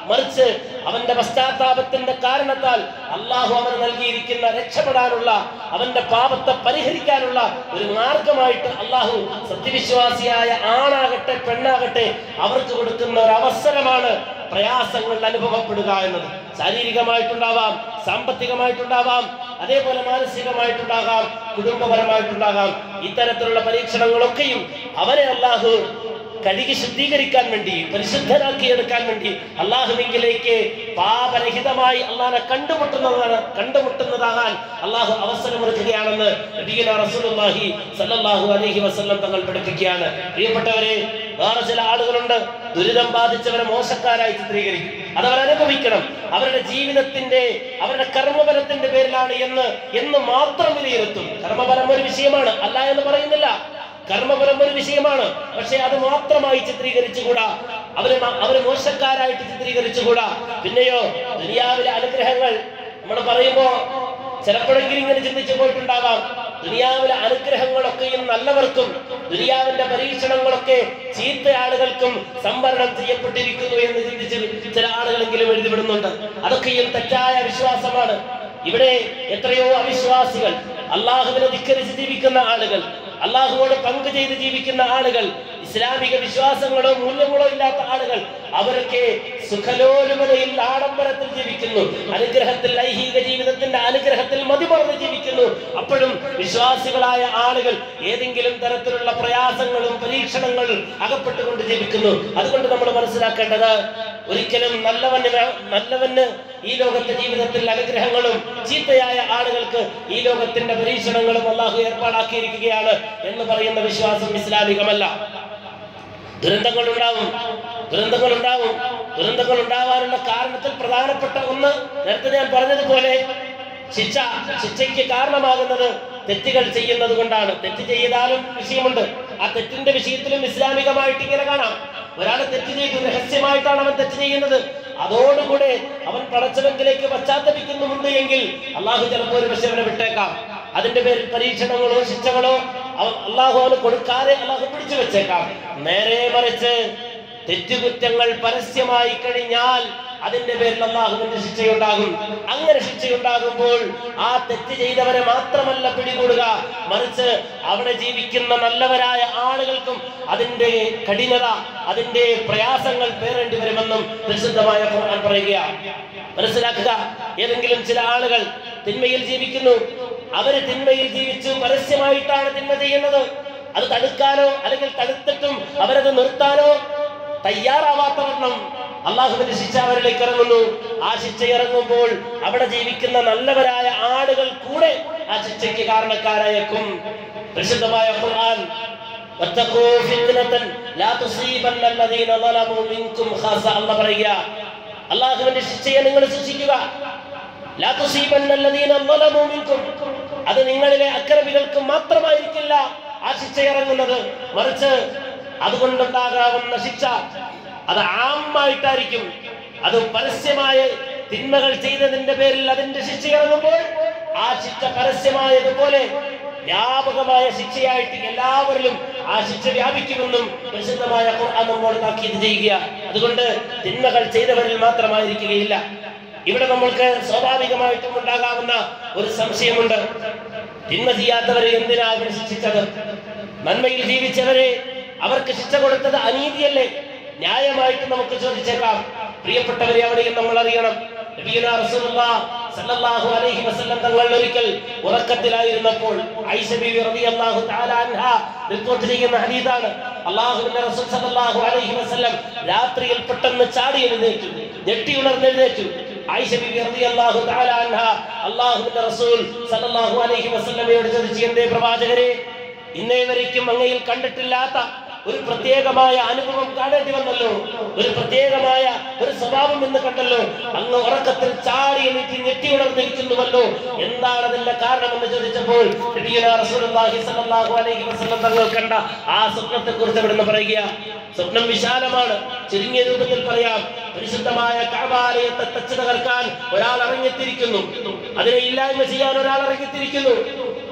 മറിച്ച് അവന്റെ പശ്ചാത്താപത്തിന്റെ കാരണത്താൽ അള്ളാഹു അവന് നൽകിയിരിക്കുന്ന രക്ഷപ്പെടാനുള്ള അവന്റെ പാപത്തെ പരിഹരിക്കാനുള്ള ഒരു മാർഗമായിട്ട് അള്ളാഹു സത്യവിശ്വാസിയായ ആണാകട്ടെ പെണ്ണാകട്ടെ അവർക്ക് കൊടുക്കുന്ന ഒരു അവസരമാണ് പ്രയാസങ്ങൾ അനുഭവപ്പെടുക എന്നത് ശാരീരികമായിട്ടുണ്ടാവാം സാമ്പത്തികമായിട്ടുണ്ടാവാം അതേപോലെ മാനസികമായിട്ടുണ്ടാകാം കുടുംബപരമായിട്ടുണ്ടാകാം ഇത്തരത്തിലുള്ള പരീക്ഷണങ്ങളൊക്കെയും അവരെ അള്ളാഹു കഴുകി ശുദ്ധീകരിക്കാൻ വേണ്ടി പരിശുദ്ധരാക്കി എടുക്കാൻ വേണ്ടി അള്ളാഹുവിങ്കിലേക്ക് പാപരഹിതമായി അള്ളാഹനെ കണ്ടുമുട്ടുന്നതാണ് കണ്ടുമുട്ടുന്നതാകാൻ അള്ളാഹു അവസരമൊരുക്കുകയാണെന്ന് നബിയുന റസൂലുള്ളാഹി സല്ലല്ലാഹു അലൈഹി വസല്ലം തങ്ങൾ പഠിപ്പിക്കുകയാണ് പ്രിയപ്പെട്ടവരെ വേറെ ചില ആളുകളുണ്ട് ദുരിതം ബാധിച്ചവരെ മോശക്കാരായി ചിത്രീകരിക്കും അതവർ അനുഭവിക്കണം അവരുടെ ജീവിതത്തിന്റെ അവരുടെ കർമ്മഫലത്തിന്റെ പേരിലാണ് എന്ന് എന്ന് മാത്രം വിലയിരുത്തും കർമ്മഫലം ഒരു വിഷയമാണ് അല്ല എന്ന് പറയുന്നില്ല കർമ്മഫലം ഒരു വിഷയമാണ് പക്ഷെ അത് മാത്രമായി ചിത്രീകരിച്ചുകൂടാ അവര് മ- അവര് മോശക്കാരായിട്ട് ചിത്രീകരിച്ചുകൂടാ പിന്നെയോ ദുനിയാവിലെ അനുഗ്രഹങ്ങൾ നമ്മൾ പറയുമ്പോ ചിലപ്പോഴെങ്കിലും ഇങ്ങനെ ചിന്തിച്ചു പോയിട്ടുണ്ടാവാം ദുനിയാവിലെ അനുഗ്രഹങ്ങളൊക്കെയും നല്ലവർക്കും ദുനിയാവിന്റെ പരീക്ഷണങ്ങളൊക്കെ ചീത്ത ആളുകൾക്കും സംവരണം ചെയ്യപ്പെട്ടിരിക്കുന്നു എന്ന് ചിന്തിച്ച് ചില ആളുകളെങ്കിലും എഴുതിവിടുന്നുണ്ട് അതൊക്കെയും തെറ്റായ വിശ്വാസമാണ് ഇവിടെ എത്രയോ അവിശ്വാസികൾ അള്ളാഹുവിനെ ധിക്കരിച്ച് ജീവിക്കുന്ന ആളുകൾ അള്ളാഹുവോട് പങ്കു ചെയ്ത് ജീവിക്കുന്ന ആളുകൾ ഇസ്ലാമിക വിശ്വാസങ്ങളോ മൂല്യങ്ങളോ ഇല്ലാത്ത ആളുകൾ അവരൊക്കെ സുഖലോലുമതയിൽ ആഡംബരത്തിൽ ജീവിക്കുന്നു അനുഗ്രഹത്തിൽ ഐഹിക ജീവിതത്തിന്റെ അനുഗ്രഹത്തിൽ മതിമറന്ന് ജീവിക്കുന്നു അപ്പോഴും വിശ്വാസികളായ ആളുകൾ ഏതെങ്കിലും തരത്തിലുള്ള പ്രയാസങ്ങളും പരീക്ഷണങ്ങളും അകപ്പെട്ടുകൊണ്ട് ജീവിക്കുന്നു അതുകൊണ്ട് നമ്മൾ മനസ്സിലാക്കേണ്ടത് ഒരിക്കലും നല്ലവന് വേ- നല്ലവന് ഈ ലോകത്തെ ജീവിതത്തിൽ അനുഗ്രഹങ്ങളും ചീത്തയായ ആളുകൾക്ക് ഈ ലോകത്തിന്റെ പരീക്ഷണങ്ങളും അള്ളാഹു ഏർപ്പാടാക്കിയിരിക്കുകയാണ് എന്ന് പറയുന്ന വിശ്വാസം ഇസ്ലാമികമല്ല ദുരന്തങ്ങൾ ഉണ്ടാവും ദുരന്തങ്ങൾ ഉണ്ടാവും ദുരന്തങ്ങൾ ഉണ്ടാവാനുള്ള കാരണത്തിൽ പ്രധാനപ്പെട്ട ഒന്ന് നേരത്തെ ഞാൻ പറഞ്ഞതുപോലെ ശിക്ഷ ശിക്ഷയ്ക്ക് കാരണമാകുന്നത് തെറ്റുകൾ ചെയ്യുന്നത് കൊണ്ടാണ് തെറ്റ് ചെയ്താലും വിഷയമുണ്ട് ആ തെറ്റിന്റെ വിഷയത്തിലും ഇസ്ലാമികമായിട്ട് ഇങ്ങനെ കാണാം ഒരാൾ തെറ്റ് ചെയ്തു രഹസ്യമായിട്ടാണ് അവൻ തെറ്റ് ചെയ്യുന്നത് അതോടുകൂടെ അവൻ പടച്ചവങ്കിലേക്ക് പശ്ചാത്തപിക്കുന്നുമുണ്ട് എങ്കിൽ അള്ളാഹു ചിലപ്പോൾ ഒരു പക്ഷെ അവനെ വിട്ടേക്കാം അതിന്റെ പേരിൽ പരീക്ഷണങ്ങളോ ശിക്ഷകളോ അവൻ അള്ളാഹു അവന് കൊടുക്കാതെ അള്ളാഹു പിടിച്ചു വെച്ചേക്കാം നേരെ മറിച്ച് തെറ്റുകുറ്റങ്ങൾ പരസ്യമായി കഴിഞ്ഞാൽ അതിന്റെ പേരിൽ അള്ളാഹുവിന്റെ ശിക്ഷയുണ്ടാകും അങ്ങനെ ശിക്ഷയുണ്ടാകുമ്പോൾ ആ തെറ്റ് ചെയ്തവരെ മാത്രമല്ല പിടികൂടുക മറിച്ച് അവിടെ ജീവിക്കുന്ന നല്ലവരായ ആളുകൾക്കും അതിന്റെ കഠിനത അതിന്റെ പ്രയാസങ്ങൾ പേറേണ്ടി വരുമെന്നും പരിശുദ്ധമായ ഖുർആൻ പറയുകയാണ് മനസ്സിലാക്കുക ഏതെങ്കിലും ചില ആളുകൾ തിന്മയിൽ ജീവിക്കുന്നു അവര് തിന്മയിൽ ജീവിച്ചു പരസ്യമായിട്ടാണ് തിന്മ ചെയ്യുന്നത് അത് തടുക്കാനോ അല്ലെങ്കിൽ തടുത്തിട്ടും അവരത് നിർത്താനോ തയ്യാറാവാത്തവണ്ണം അള്ളാഹുവിന്റെ ശിക്ഷ അവരിലേക്ക് ഇറങ്ങുന്നു ആ ശിക്ഷ ഇറങ്ങുമ്പോൾ അവിടെ ജീവിക്കുന്ന നല്ലവരായ ആളുകൾ കൂടെ ആ ശിക്ഷയ്ക്ക് കാരണക്കാരായേക്കും പ്രസിദ്ധമായ ഖുർആൻ واتقوا فتنة لا تصيبن الذين ظلموا منكم خاصة അല്ല പറയുക അള്ളാഹുവിന്റെ ശിക്ഷയെ നിങ്ങൾ സൂക്ഷിക്കുക ലാ തുസീബന്ന الذين ظلموا منكم അത് നിങ്ങളിലെ അക്രമികൾക്ക് മാത്രമായിരിക്കില്ല ആ ശിക്ഷ ഇറങ്ങുന്നത് മറിച്ച് അതുകൊണ്ടുണ്ടാകാവുന്ന ശിക്ഷ അത് ആമായിട്ടായിരിക്കും അത് പരസ്യമായ തിന്മകൾ ചെയ്തതിന്റെ പേരിൽ അതിന്റെ ശിക്ഷ ഇറങ്ങുമ്പോൾ ആ ശിക്ഷ പരസ്യമായതുപോലെ വ്യാപകമായ ശിക്ഷയായിട്ട് എല്ലാവരിലും ആ ശിക്ഷ വ്യാപിക്കുമെന്നും പ്രസിദ്ധമായ ഖുർആൻ നമ്മോട് താക്കീത് ചെയ്യുക അതുകൊണ്ട് തിന്മകൾ ചെയ്തവരിൽ മാത്രമായിരിക്കുകയില്ല ഇവിടെ നമ്മൾക്ക് സ്വാഭാവികമായിട്ടും ഉണ്ടാകാവുന്ന ഒരു സംശയമുണ്ട് തിന്മ ചെയ്യാത്തവരെ എന്തിനാ ഇവിടെ ശിക്ഷിച്ചത് നന്മയിൽ ജീവിച്ചവരെ അവർക്ക് ശിക്ഷ കൊടുത്തത് അനീതിയല്ലേ ന്യായമായിട്ട് നമുക്ക് ചോദിച്ചേക്കാം പ്രിയപ്പെട്ടവരെ അവിടെയും നമ്മൾ അറിയണം നബിയുനാ റസൂലുള്ളാഹ് സല്ലല്ലാഹു അലൈഹി വസല്ലം തങ്ങൾ ഒരിക്കൽ ഉറക്കത്തിലായിരുന്നപ്പോൾ ഐഷ ബീവി റളിയല്ലാഹു തആല അൻഹ റിപ്പോർട്ട് ചെയ്യുന്ന ഹദീസാണ് അല്ലാഹുവിന്റെ റസൂൽ സല്ലല്ലാഹു അലൈഹി വസല്ലം രാത്രിയിൽ പെട്ടെന്ന് ചാടി എഴുന്നേറ്റു ഞെട്ടി ഉണർന്നെഴുന്നേറ്റു ആയിഷ ബീവി റളിയല്ലാഹു തആല അൻഹ അല്ലാഹുവിന്റെ റസൂൽ സല്ലല്ലാഹു അലൈഹി വസല്ലമയോട് ചോദിച്ചു എന്തേ പ്രവാചകരെ ഇന്നേ വരയ്ക്കും അങ്ങയിൽ കണ്ടിട്ടില്ലാത്ത ഒരു പ്രത്യേകമായ അനുഭവം കാണേണ്ടി വന്നല്ലോ ഒരു പ്രത്യേകമായ ഒരു സ്വഭാവം എന്ന് കണ്ടല്ലോ അങ്ങ് ഉറക്കത്തിൽ ചാടി എണീറ്റ് ഞെട്ടി ഉണർന്നിരിക്കുന്നുവല്ലോ എന്താണ് അതിന്റെ കാരണമെന്ന് ചോദിച്ചപ്പോൾ നബിയുനാ റസൂലുള്ളാഹി സ്വല്ലല്ലാഹു അലൈഹി വസല്ലം തങ്ങൾ കണ്ട ആ സ്വപ്നത്തെ കുറിച്ച് ഇവിടുന്ന് പറയുക സ്വപ്നം വിശാലമാണ് ചുരുങ്ങിയ രൂപത്തിൽ പറയാം പരിശുദ്ധമായ കഅബാലയത്തെ തച്ച് തകർക്കാൻ ഒരാൾ ഇറങ്ങിത്തിരിക്കുന്നു അതിനെ ഇല്ലായ്മ ചെയ്യാൻ ഒരാൾ ഇറങ്ങിത്തിരിക്കുന്നു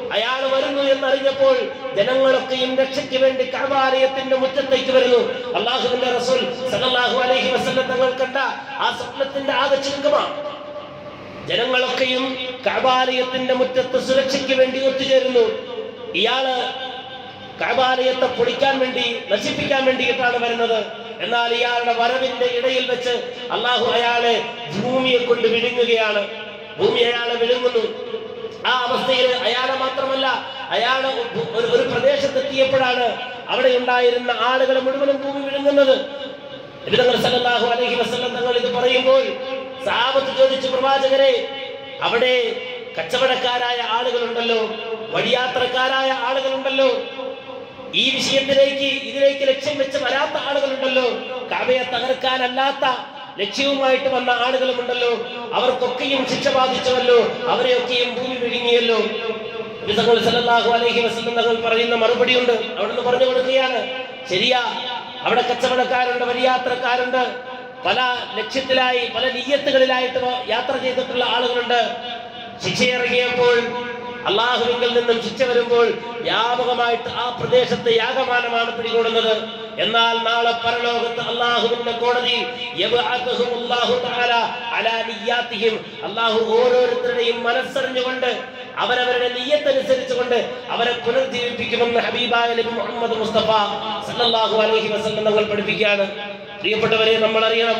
അയാൾ വരുന്നു എന്നറിഞ്ഞപ്പോൾ ജനങ്ങളൊക്കെയും രക്ഷയ്ക്ക് വേണ്ടി കഅബാലയത്തിന്റെ മുറ്റത്തേക്ക് വരുന്നു അള്ളാഹുവിന്റെ റസൂൽ സല്ലല്ലാഹു അലൈഹി വസല്ലം തങ്ങൾ കണ്ട ആ സ്വപ്നത്തിന്റെ ആകെ ചുരുക്കമാണ് ജനങ്ങളൊക്കെയും കഅബാലയത്തിന്റെ മുറ്റത്ത് സുരക്ഷയ്ക്ക് വേണ്ടി ഒത്തുചേരുന്നു ഇയാള് കഅബാലയത്തെ പൊളിക്കാൻ വേണ്ടി നശിപ്പിക്കാൻ വേണ്ടിയിട്ടാണ് വരുന്നത് എന്നാൽ ഇയാളുടെ വരവിന്റെ ഇടയിൽ വെച്ച് അള്ളാഹു അയാളെ ഭൂമിയെ കൊണ്ട് വിഴുങ്ങുകയാണ് ഭൂമി അയാളെ വിഴുങ്ങുന്നു ആ അവസ്ഥയിൽ അയാളെ മാത്രമല്ല അയാളെ ഒരു ഒരു പ്രദേശത്തെത്തിയപ്പോഴാണ് അവിടെ ഉണ്ടായിരുന്ന ആളുകളെ മുഴുവനും ഭൂമി വിഴുങ്ങുന്നത് നബിതങ്ങൾ സല്ലല്ലാഹു അലൈഹി വസല്ലം തങ്ങൾ ഇത് പറയുമ്പോൾ സാബത്ത് ചോദിച്ചു പ്രവാചകരെ അവിടെ കച്ചവടക്കാരായ ആളുകളുണ്ടല്ലോ വഴിയാത്രക്കാരായ ആളുകളുണ്ടല്ലോ ഈ വിഷയത്തിലേക്ക് ഇതിലേക്ക് ലക്ഷ്യം വെച്ച് വരാത്ത ആളുകളുണ്ടല്ലോ കാവയെ തകർക്കാനല്ലാത്ത ലക്ഷ്യവുമായിട്ട് വന്ന ആളുകളുമുണ്ടല്ലോ അവർക്കൊക്കെയും ശിക്ഷ ബാധിച്ചുവല്ലോ അവരെയൊക്കെയും ഭൂമി വിഴുങ്ങിയല്ലോ നബിതങ്ങൾ സല്ലല്ലാഹു അലൈഹി വസല്ലം തങ്ങൾ പറയുന്ന മറുപടിയുണ്ട് അവിടുന്ന് പറഞ്ഞു കൊടുക്കുകയാണ് ശരിയാ അവിടെ കച്ചവടക്കാരുണ്ട് വഴിയാത്രക്കാരുണ്ട് പല ലക്ഷ്യത്തിലായി പല നീയത്തുകളിലായിട്ട് യാത്ര ചെയ്തിട്ടുള്ള ആളുകളുണ്ട് ശിക്ഷയിറങ്ങിയപ്പോൾ അള്ളാഹുവിങ്കിൽ നിന്നും ശിക്ഷ വരുമ്പോൾ വ്യാപകമായിട്ട് ആ പ്രദേശത്തെ യാഗമാനമാണ് പിടികൂടുന്നത് എന്നാൽ നാളെ പരലോകത്ത് അള്ളാഹുവിന്റെ കോടതിയിൽ യബ്അത്തുഹുമുല്ലാഹു തആല അലാ നിയ്യാത്തിഹിം അള്ളാഹു ഓരോരുത്തരുടെയും മനസ്സറിഞ്ഞുകൊണ്ട് അവരവരുടെ നീയത്തനുസരിച്ചുകൊണ്ട് അവരെ പുനർജീവിപ്പിക്കുമെന്ന് ഹബീബായ നബി മുഹമ്മദ് മുസ്തഫ സല്ലല്ലാഹു അലൈഹി വസല്ലം തങ്ങൾ പഠിപ്പിക്കുകയാണ് പ്രിയപ്പെട്ടവരെ നമ്മൾ അറിയണം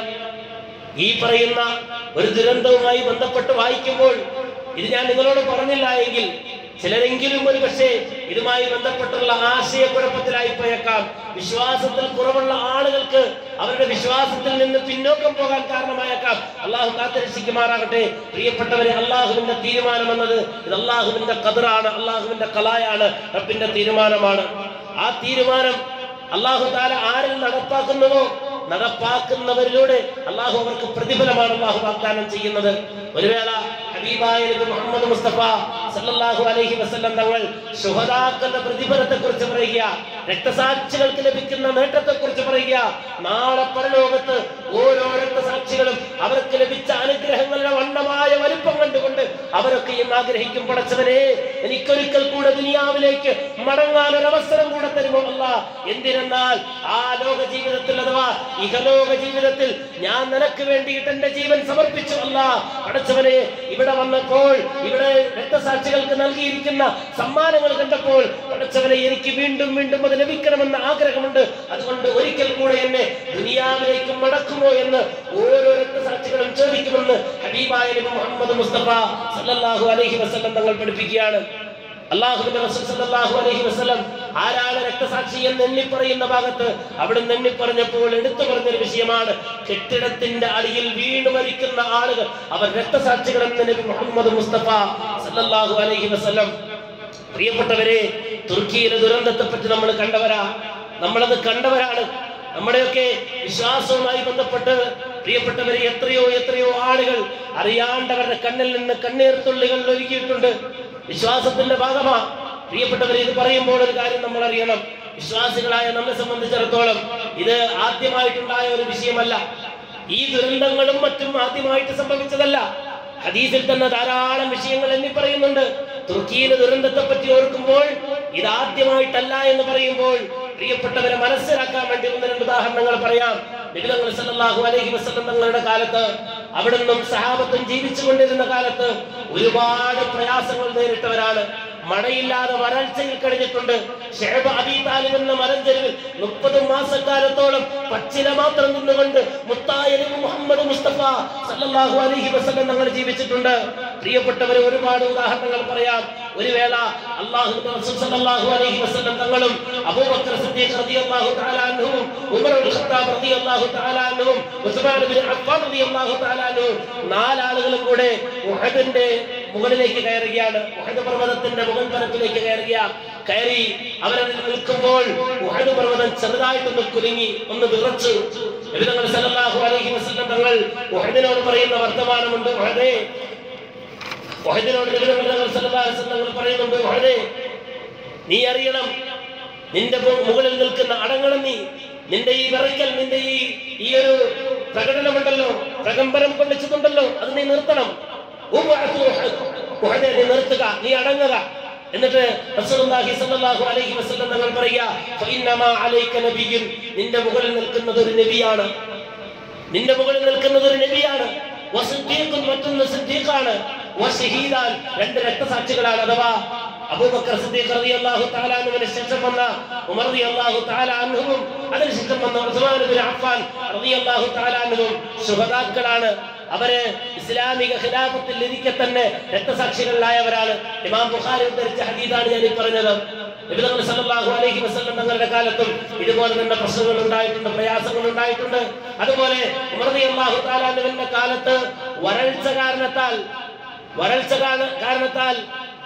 ഈ പറയുന്ന ഒരു ദുരന്തവുമായി ബന്ധപ്പെട്ട് വായിക്കുമ്പോൾ ഇത് ഞാൻ നിങ്ങളോട് പറഞ്ഞില്ല എങ്കിൽ ചിലരെങ്കിലും ഒരു പക്ഷേ ഇതുമായി ബന്ധപ്പെട്ടുള്ള ആശയക്കുഴപ്പത്തിലായി പോയേക്കാം വിശ്വാസത്തിൽ കുറവുള്ള ആളുകൾക്ക് അവരുടെ വിശ്വാസത്തിൽ നിന്ന് പിന്നോക്കം പോകാൻ കാരണമായേക്കാം അള്ളാഹു കാത്തിരക്ഷിക്കുമാറാകട്ടെ പ്രിയപ്പെട്ടവരെ അള്ളാഹുവിന്റെ തീരുമാനം എന്നത് ഇത് അള്ളാഹുവിന്റെ കതിറാണ് അള്ളാഹുവിന്റെ കലായാണ് റബ്ബിന്റെ തീരുമാനമാണ് ആ തീരുമാനം അള്ളാഹു താല ആരിൽ നടപ്പാക്കുന്നുവോ നടപ്പാക്കുന്നവരിലൂടെ അള്ളാഹു അവർക്ക് പ്രതിഫലമാണ് അള്ളാഹു വാഗ്ദാനം ചെയ്യുന്നത് ഒരു വേള ഹബീബായ നബി മുഹമ്മദ് മുസ്തഫ സല്ലല്ലാഹു അലൈഹി വസല്ലം തങ്ങൾ ശുഹദാക്കളുടെ പ്രതിഫലത്തെ കുറിച്ച് പറയുക രക്തസാക്ഷികൾക്ക് ലഭിക്കുന്ന നേട്ടത്തെ കുറിച്ച് പറയുക നാളെ പരലോകത്ത് ഓരോ രക്തസാക്ഷികളും അവർക്ക് ലഭിച്ച അനുഗ്രഹങ്ങളുടെ വണ്ണമായ വലിപ്പം കണ്ടുകൊണ്ട് അവരൊക്കെയും ആഗ്രഹിക്കും പടച്ചവനെ എനിക്കൊരിക്കൽ കൂടെ ദുനിയാവിലേക്ക് മടങ്ങാൻ ഒരു അവസരം കൂടെ തരുമോ അല്ല എന്തിനെന്നാൽ ആ ലോക ജീവിതത്തിൽ അഥവാ ഇഹലോക ജീവിതത്തിൽ ഞാൻ നിനക്ക് വേണ്ടിയിട്ട് എന്റെ ജീവൻ സമർപ്പിച്ചു അല്ല പടച്ചവനെ ഇവിടെ വന്നപ്പോൾ ഇവിടെ രക്തസാക്ഷികൾക്ക് നൽകിയിരിക്കുന്ന സമ്മാനങ്ങൾ കണ്ടപ്പോൾ പടച്ചവനെ എനിക്ക് വീണ്ടും വീണ്ടും അത് ലഭിക്കണമെന്ന ആഗ്രഹമുണ്ട് അതുകൊണ്ട് ഒരിക്കൽ കൂടെ എന്നെ ദുനിയാവിലേക്ക് മടക്കുമോ എന്ന് ഓരോ രക്തസാക്ഷികളും ചോദിക്കുമെന്ന് ഹബീബായ നബി മുഹമ്മദ് മുസ്തഫ സല്ലല്ലാഹു അലൈഹി വസല്ലം തങ്ങൾ പഠിപ്പിക്കുകയാണ് അള്ളാഹുവിന്റെ റസൂൽ സല്ലല്ലാഹു അലൈഹി വസല്ലം ആരാണ് രക്തസാക്ഷി എന്ന് എണ്ണി പറയുന്ന ഭാഗത്ത് അവിടെ എണ്ണി പറഞ്ഞപ്പോൾ എടുത്തു പറഞ്ഞൊരു വിഷയമാണ് കെട്ടിടത്തിന്റെ അടിയിൽ വീണു മരിക്കുന്ന ആളുകൾ അവർ രക്തസാക്ഷികളെന്ന് നബി മുഹമ്മദ് മുസ്തഫ സല്ലല്ലാഹു അലൈഹി വസല്ലം പ്രിയപ്പെട്ടവരെ തുർക്കിയിലെ ദുരന്തത്തെ പറ്റി നമ്മൾ കണ്ടവരാ നമ്മളത് കണ്ടവരാണ് നമ്മുടെയൊക്കെ വിശ്വാസവുമായി ബന്ധപ്പെട്ട് പ്രിയപ്പെട്ടവരെ എത്രയോ എത്രയോ ആളുകൾ അറിയാണ്ടവരുടെ കണ്ണിൽ നിന്ന് കണ്ണീർ തുള്ളികൾ ഒഴുകിയിട്ടുണ്ട് വിശ്വാസത്തിന്റെ ഭാഗമാ പ്രിയപ്പെട്ടവരെ ഇത് പറയുമ്പോൾ ഒരു കാര്യം നമ്മൾ അറിയണം വിശ്വാസികളായ നമ്മെ സംബന്ധിച്ചിടത്തോളം ഇത് ആദ്യമായിട്ടുണ്ടായ ഒരു വിഷയമല്ല ഈ ദുരന്തങ്ങളും മറ്റും ആദ്യമായിട്ട് സംഭവിച്ചതല്ല ഹദീസിൽ തന്നെ ധാരാളം വിഷയങ്ങൾ എണ്ണി പറയുന്നുണ്ട് തുർക്കിയിലെ ദുരന്തത്തെ പറ്റി ഓർക്കുമ്പോൾ ഇത് ആദ്യമായിട്ടല്ല എന്ന് പറയുമ്പോൾ പ്രിയപ്പെട്ടവരെ മനസ്സിലാക്കാൻ വേണ്ടി ഒന്ന് രണ്ട് ഉദാഹരണങ്ങൾ പറയാം നബിതങ്ങൾ സല്ലല്ലാഹു അലൈഹി വസല്ലം തങ്ങളുടെ കാലത്ത് അവിടുന്നും സഹാബത്തും ജീവിച്ചുകൊണ്ടിരുന്ന കാലത്ത് ഒരുപാട് പ്രയാസങ്ങൾ നേരിട്ടവരാണ് മഴയില്ലാതെ വരൾച്ചയിൽ കഴിഞ്ഞിട്ടുണ്ട് ഷേബ് അബി താലിബ് എന്ന മലഞ്ചെരുവിൽ മുപ്പത് മാസക്കാലത്തോളം പച്ചില മാത്രം നിന്നുകൊണ്ട് മുത്തായ നബി മുഹമ്മദ് മുസ്തഫ സല്ലല്ലാഹു അലൈഹി വസല്ലം തങ്ങൾ ജീവിച്ചിട്ടുണ്ട് പ്രിയപ്പെട്ടവരെ ഒരുപാട് ഉദാഹരണങ്ങൾ പറയാം ഒരു വേള അള്ളാഹു റസൂൽ സല്ലല്ലാഹു അലൈഹി വസല്ലം തങ്ങളും അബൂബക്കർ സിദ്ദീഖ് റളിയല്ലാഹു തആല അൻഹും ഉമർ അൽ ഖത്താബ് റളിയല്ലാഹു തആല അൻഹും ഉസ്മാൻ ബിൻ അഫ്ഫാൻ റളിയല്ലാഹു തആല അൻഹും നാലാളുകളും കൂടെ ഉഹദിന്റെ മുകളിലേക്ക് കയറുകയാണ് ഉഹദ് പർവ്വതത്തിന്റെ മുകൾ പരപ്പിലേക്ക് കയറുക കയറി അവരതിൽ നിൽക്കുമ്പോൾ ഉഹദ് പർവ്വതം ചെറുതായിട്ടൊന്ന് കുലുങ്ങി ഒന്ന് വിറച്ചു നബിതങ്ങൾ സല്ലല്ലാഹു അലൈഹി വസല്ലം തങ്ങൾ ഉഹദിനോട് പറയുന്ന വർത്തമാനമുണ്ട് ഉഹദേ ഉഹദിനോട് നബിതങ്ങൾ സല്ലല്ലാഹു അലൈഹി വസല്ലം തങ്ങൾ പറയുന്നുണ്ട് ഉഹദേ നീ അറിയണം നിന്റെ മു- മുകളിൽ നിൽക്കുന്ന അടങ്ങണം നീ നിന്റെ ഈ വിറയ്ക്കൽ നിന്റെ ഈ ഈ ഒരു പ്രകടനമുണ്ടല്ലോ പ്രകമ്പനം കൊള്ളിച്ചതുണ്ടല്ലോ അത് നീ നിർത്തണം ഉവ്വഅത്ത് ഉഹദ്. ഉഹദേ, നീ നിർത്തുക നീ അടങ്ങുക എന്നിട്ട് റസൂലുള്ളാഹി സ്വല്ലല്ലാഹു അലൈഹി വസല്ലം തങ്ങൾ പറയുക ഫഇന്നമാ അലൈക നബിയ്യുൻ നിന്റെ മുകളിൽ നിൽക്കുന്നത് ഒരു നബിയാണ് നിന്റെ മുകളിൽ നിൽക്കുന്നത് ഒരു നബിയാണ് വസിദ്ദീഖുൻ മറ്റൊന്ന് സിദ്ദീഖാണ് വശഹീദാൻ രണ്ട് രക്തസാക്ഷികളാണ് അഥവാ അബൂബക്കർ സിദ്ദീഖ് റളിയല്ലാഹു തആല അൻഹുവിന് ശേഷം വന്ന ഉമർ റളിയല്ലാഹു തആല അൻഹുവും അതിനുശേഷം വന്ന ഉസ്മാൻ ഇബ്നു അഫ്ഫാൻ റളിയല്ലാഹു തആല അൻഹുവും ശുഹദാക്കളാണ് അവര് ഇസ്ലാമിക ഖിലാഫത്തിൽ ഇരിക്കെ തന്നെ രക്തസാക്ഷികളിലായവരാണ് ഇമാം ബുഖാരി ഉദ്ധരിച്ച ഹദീദാണ് ഞാൻ ഈ പറഞ്ഞത് നബിതങ്ങൾ സല്ലല്ലാഹു അലൈഹി വസല്ലം തങ്ങളുടെ കാലത്തും ഇതുപോലെ തന്നെ പ്രശ്നങ്ങൾ ഉണ്ടായിട്ടുണ്ട് പ്രയാസങ്ങൾ ഉണ്ടായിട്ടുണ്ട് അതുപോലെ ഉമർ റളിയല്ലാഹു തആല അൻഹുവിന്റെ കാലത്ത് വരൾച്ച കാരണത്താൽ വരൾച്ച കാരണ- കാരണത്താൽ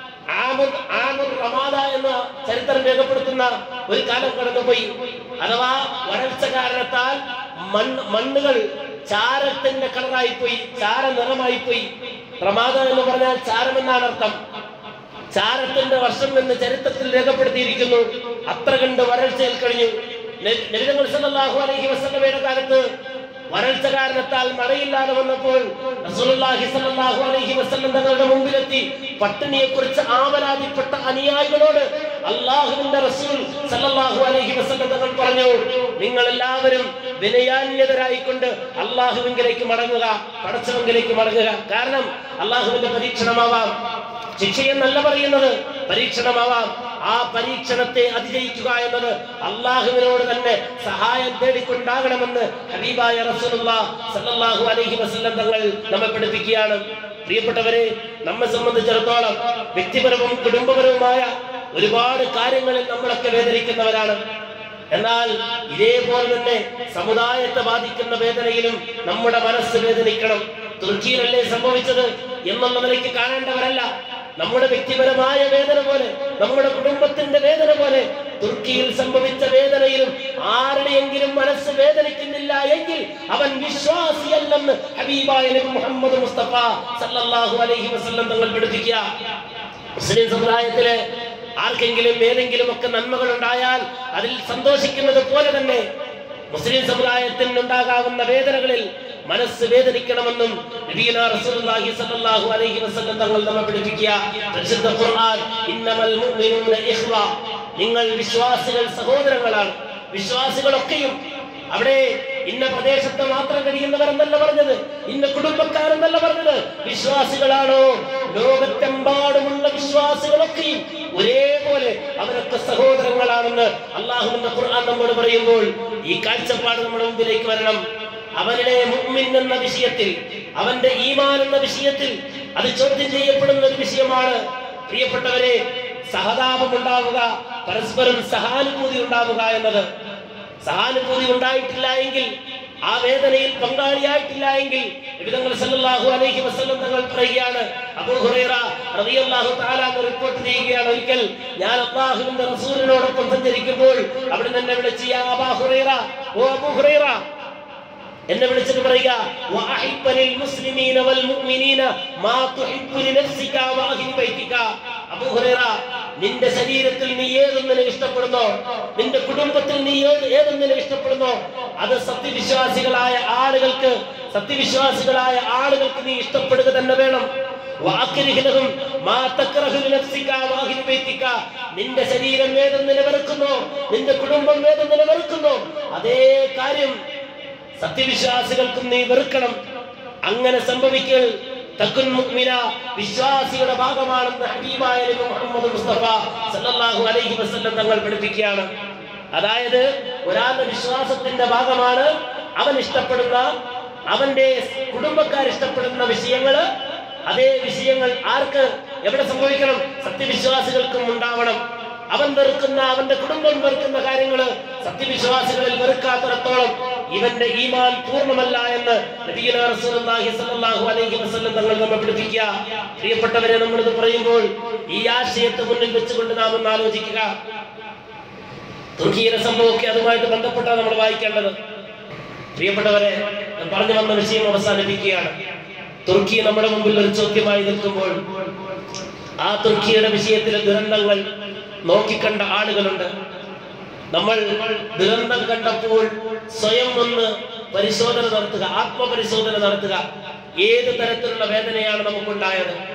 ആമുർ ആമുർ റമാദ എന്ന ചരിത്രം രേഖപ്പെടുത്തുന്ന ഒരു കാലം കടന്നുപോയി അഥവാ വരൾച്ച കാരണത്താൽ മണ്ണ് മണ്ണുകൾ ചാരത്തിന്റെ കളറായി പോയി ചാര നിറമായി പോയി റമാദ എന്ന് പറഞ്ഞാൽ ചാരം എന്നാണ് അർത്ഥം ചാരത്തിന്റെ വർഷം എന്ന് ചരിത്രത്തിൽ രേഖപ്പെടുത്തിയിരിക്കുന്നു അത്ര കണ്ട് വരൾച്ചയിൽ കഴിഞ്ഞു ന- നബിതങ്ങൾ സല്ലല്ലാഹു അലൈഹി വസല്ലമയുടെ കാലത്ത് വരൾച്ച കാരണത്താൽ മഴയില്ലാതെ വന്നപ്പോൾ റസൂലുള്ളാഹി സ്വല്ലല്ലാഹു അലൈഹി വസല്ലം തങ്ങളുടെ മുമ്പിലെത്തി പട്ടിണിയെ കുറിച്ച് ആവലാതിപ്പെട്ട അനുയായികളോട് അള്ളാഹുവിന്റെ റസൂൽ സല്ലല്ലാഹു അലൈഹി വസല്ലം തങ്ങൾ പറഞ്ഞു നിങ്ങൾ എല്ലാവരും വിനയാന്യതരായിക്കൊണ്ട് അള്ളാഹുവിങ്കിലേക്ക് മടങ്ങുക പടച്ചവങ്കിലേക്ക് മടങ്ങുക കാരണം അള്ളാഹുവിന്റെ പരീക്ഷണമാവാം ശിക്ഷയെന്നല്ല പറയുന്നത് പരീക്ഷണമാവാം ആ പരീക്ഷണത്തെ അതിജയിക്കുക എന്നത് അള്ളാഹുവിനോട് തന്നെ സഹായം തേടിക്കൊണ്ടാകണമെന്ന് ഹബീബായ റസൂലുള്ള സല്ലല്ലാഹു അലൈഹി വസല്ലം തങ്ങൾ നമ്മെ പഠിപ്പിക്കുകയാണ് പ്രിയപ്പെട്ടവരെ നമ്മെ സംബന്ധിച്ചിടത്തോളം വ്യക്തിപരവും കുടുംബപരവുമായ ഒരുപാട് കാര്യങ്ങളിൽ നമ്മളൊക്കെ വേദനിക്കുന്നവരാണ് എന്നാൽ ഇതേപോലെ തന്നെ സമുദായത്തെ ബാധിക്കുന്ന വേദനയിലും നമ്മുടെ മനസ്സ് വേദനിക്കണം തുർക്കിയിലല്ലേ സംഭവിച്ചത് എന്നുള്ള നിലയ്ക്ക് കാണേണ്ടവരല്ല നമ്മുടെ വ്യക്തിപരമായ വേദന പോലെ നമ്മുടെ കുടുംബത്തിന്റെ വേദന പോലെ തുർക്കിയിൽ സംഭവിച്ച വേദനയിലും ആരുടെയെങ്കിലും മനസ്സ് വേദനിക്കുന്നില്ല എങ്കിൽ അവൻ വിശ്വാസിയല്ലെന്ന് ഹബീബായ നബി മുഹമ്മദ് മുസ്തഫ സല്ലല്ലാഹു അലൈഹി വസല്ലം തങ്ങൾ പഠിപ്പിക്കുക മുസ്ലിം സമുദായത്തിലെ ആർക്കെങ്കിലും ഏതെങ്കിലും ഒക്കെ നന്മകൾ ഉണ്ടായാൽ അതിൽ സന്തോഷിക്കുന്നത് പോലെ തന്നെ മുസ്ലിം സമുദായത്തിന് ഉണ്ടാകാവുന്ന വേദനകളിൽ മനസ്സ് വേദനിക്കണമെന്നും നബിയുനാ റസൂലുള്ളാഹി സ്വല്ലല്ലാഹു അലൈഹി വസല്ലം തങ്ങൾ നമ്മെ പഠിപ്പിക്കുക പരിശുദ്ധ ഖുർആൻ ഇന്നമൽ മുഅ്മിനൂന ഇഖ്വ നിങ്ങൾ വിശ്വാസികൾ സഹോദരങ്ങളാണ് വിശ്വാസികളൊക്കെയും അവിടെ ഇന്ന പ്രദേശത്ത് മാത്രം കഴിയുന്നവരെന്നല്ല പറഞ്ഞത് ഇന്ന കുടുംബക്കാരെന്നല്ല പറഞ്ഞത് വിശ്വാസികളാണോ ലോകത്തെമ്പാടുമുള്ള വിശ്വാസികളൊക്കെയും ഒരേപോലെ അവരൊക്കെ സഹോദരങ്ങളാണെന്ന് അള്ളാഹുവിന്റെ ഖുർആൻ നമ്മോട് പറയുമ്പോൾ ഈ കാഴ്ചപ്പാട് നമ്മുടെ മുമ്പിലേക്ക് വരണം അവരുടെ മുഅ്മിൻ എന്ന വിഷയത്തിൽ അവന്റെ ഈമാൻ എന്ന വിഷയത്തിൽ അത് ചോദ്യം ചെയ്യപ്പെടുന്ന ഒരു വിഷയമാണ് പ്രിയപ്പെട്ടവരെ സഹതാപം ഉണ്ടാവുക പരസ്പരം സഹാനുഭൂതി ഉണ്ടാവുക എന്നത് സഹാനുഭൂതി ഉണ്ടായിട്ടില്ല എങ്കിൽ ആ വേദനയിൽ പങ്കാളിയായിട്ടില്ല എങ്കിൽ നബിതങ്ങൾ സല്ലല്ലാഹു അലൈഹി വസല്ലം തങ്ങൾ പറയുകയാണ് അബൂ ഹുറൈറ റളിയല്ലാഹു തആല എന്ന് റിപ്പോർട്ട് ചെയ്യുകയാണ് ഒരിക്കൽ ഞാൻ അല്ലാഹുവിന്റെ റസൂലിനോടൊപ്പം സഞ്ചരിക്കുമ്പോൾ അവിടെ എന്നെ വിളിച്ച് യാ അബാ ഹുറൈറ ഓ അബൂ ഹുറൈറ എന്നെ വിളിച്ചിട്ട് പറയുക വഅഹിബ്ബ ലിൽ മുസ്ലിമീന വൽ മുഅ്മിനീന മാ തുഹിബ്ബു ലിനഫ്സിക വഅഹ്ലി ബൈതിക അബൂ ഹുറൈറ നിന്റെ ശരീരത്തിൽ നീ ഏതൊന്നിനെ ഇഷ്ടപ്പെടുന്നോ നിന്റെ കുടുംബത്തിൽ നീ ഏത് ഏതൊന്നിനെ ഇഷ്ടപ്പെടുന്നോ അത് സത്യവിശ്വാസികളായ ആളുകൾക്ക് സത്യവിശ്വാസികളായ ആളുകൾക്ക് നീ ഇഷ്ടപ്പെടുക തന്നെ വേണം വഅക്രിഹ് ലഹും മാ തക്റഹു ലിനഫ്സിക വഅഹ്ലി ബൈതിക നിന്റെ ശരീരം ഏതൊന്നിനെ വെറുക്കുന്നോ നിന്റെ കുടുംബം ഏതൊന്നിനെ വെറുക്കുന്നോ അതേ കാര്യം സത്യവിശ്വാസികൾക്കും നീ വെറുക്കണം അങ്ങനെ സംഭവിക്കൽ തക്കുൻ മുഅ്മിന വിശ്വാസിയുടെ ഭാഗമാണെന്ന് ഹബീബായ നബി മുഹമ്മദ് മുസ്തഫ സല്ലല്ലാഹു അലൈഹി വസല്ലം തങ്ങൾ പഠിപ്പിക്കുകയാണ് അതായത് ഒരാളുടെ വിശ്വാസത്തിന്റെ ഭാഗമാണ് അവൻ ഇഷ്ടപ്പെടുന്ന അവന്റെ കുടുംബക്കാർ ഇഷ്ടപ്പെടുന്ന വിഷയങ്ങള് അതേ വിഷയങ്ങൾ ആർക്ക് എവിടെ സംഭവിക്കണം സത്യവിശ്വാസികൾക്കും ഉണ്ടാവണം അവൻ വെറുക്കുന്ന അവന്റെ കുടുംബം വെറുക്കുന്ന കാര്യങ്ങള് സത്യവിശ്വാസികളിൽ വെറുക്കാത്തിടത്തോളം ഇവന്റെ ഈമാൻ പൂർണ്ണമല്ല എന്ന് നബിയുനാ റസൂലുള്ളാഹി സ്വല്ലല്ലാഹു അലൈഹി വസല്ലം തങ്ങൾ നമ്മെ പഠിപ്പിക്കുക പ്രിയപ്പെട്ടവരെ നമ്മൾ ഇത് പറയുമ്പോൾ ഈ ആശയത്തെ മുന്നിൽ വെച്ചുകൊണ്ട് നാം ഒന്ന് ആലോചിക്കുക തുർക്കിയിലെ സംഭവമൊക്കെ അതുമായിട്ട് ബന്ധപ്പെട്ടാണ് നമ്മൾ വായിക്കേണ്ടത് പ്രിയപ്പെട്ടവരെ ഞാൻ പറഞ്ഞു വന്ന വിഷയം അവസാനിപ്പിക്കുകയാണ് തുർക്കി നമ്മുടെ മുമ്പിൽ ഒരു ചോദ്യമായി നിൽക്കുമ്പോൾ ആ തുർക്കിയുടെ വിഷയത്തിലെ ദുരന്തങ്ങൾ നോക്കിക്കണ്ട ആളുകളുണ്ട് നമ്മൾ ദുരന്തം കണ്ടപ്പോൾ സ്വയം ഒന്ന് പരിശോധന നടത്തുക ആത്മപരിശോധന നടത്തുക ഏത് തരത്തിലുള്ള വേദനയാണ് നമുക്കുണ്ടായത്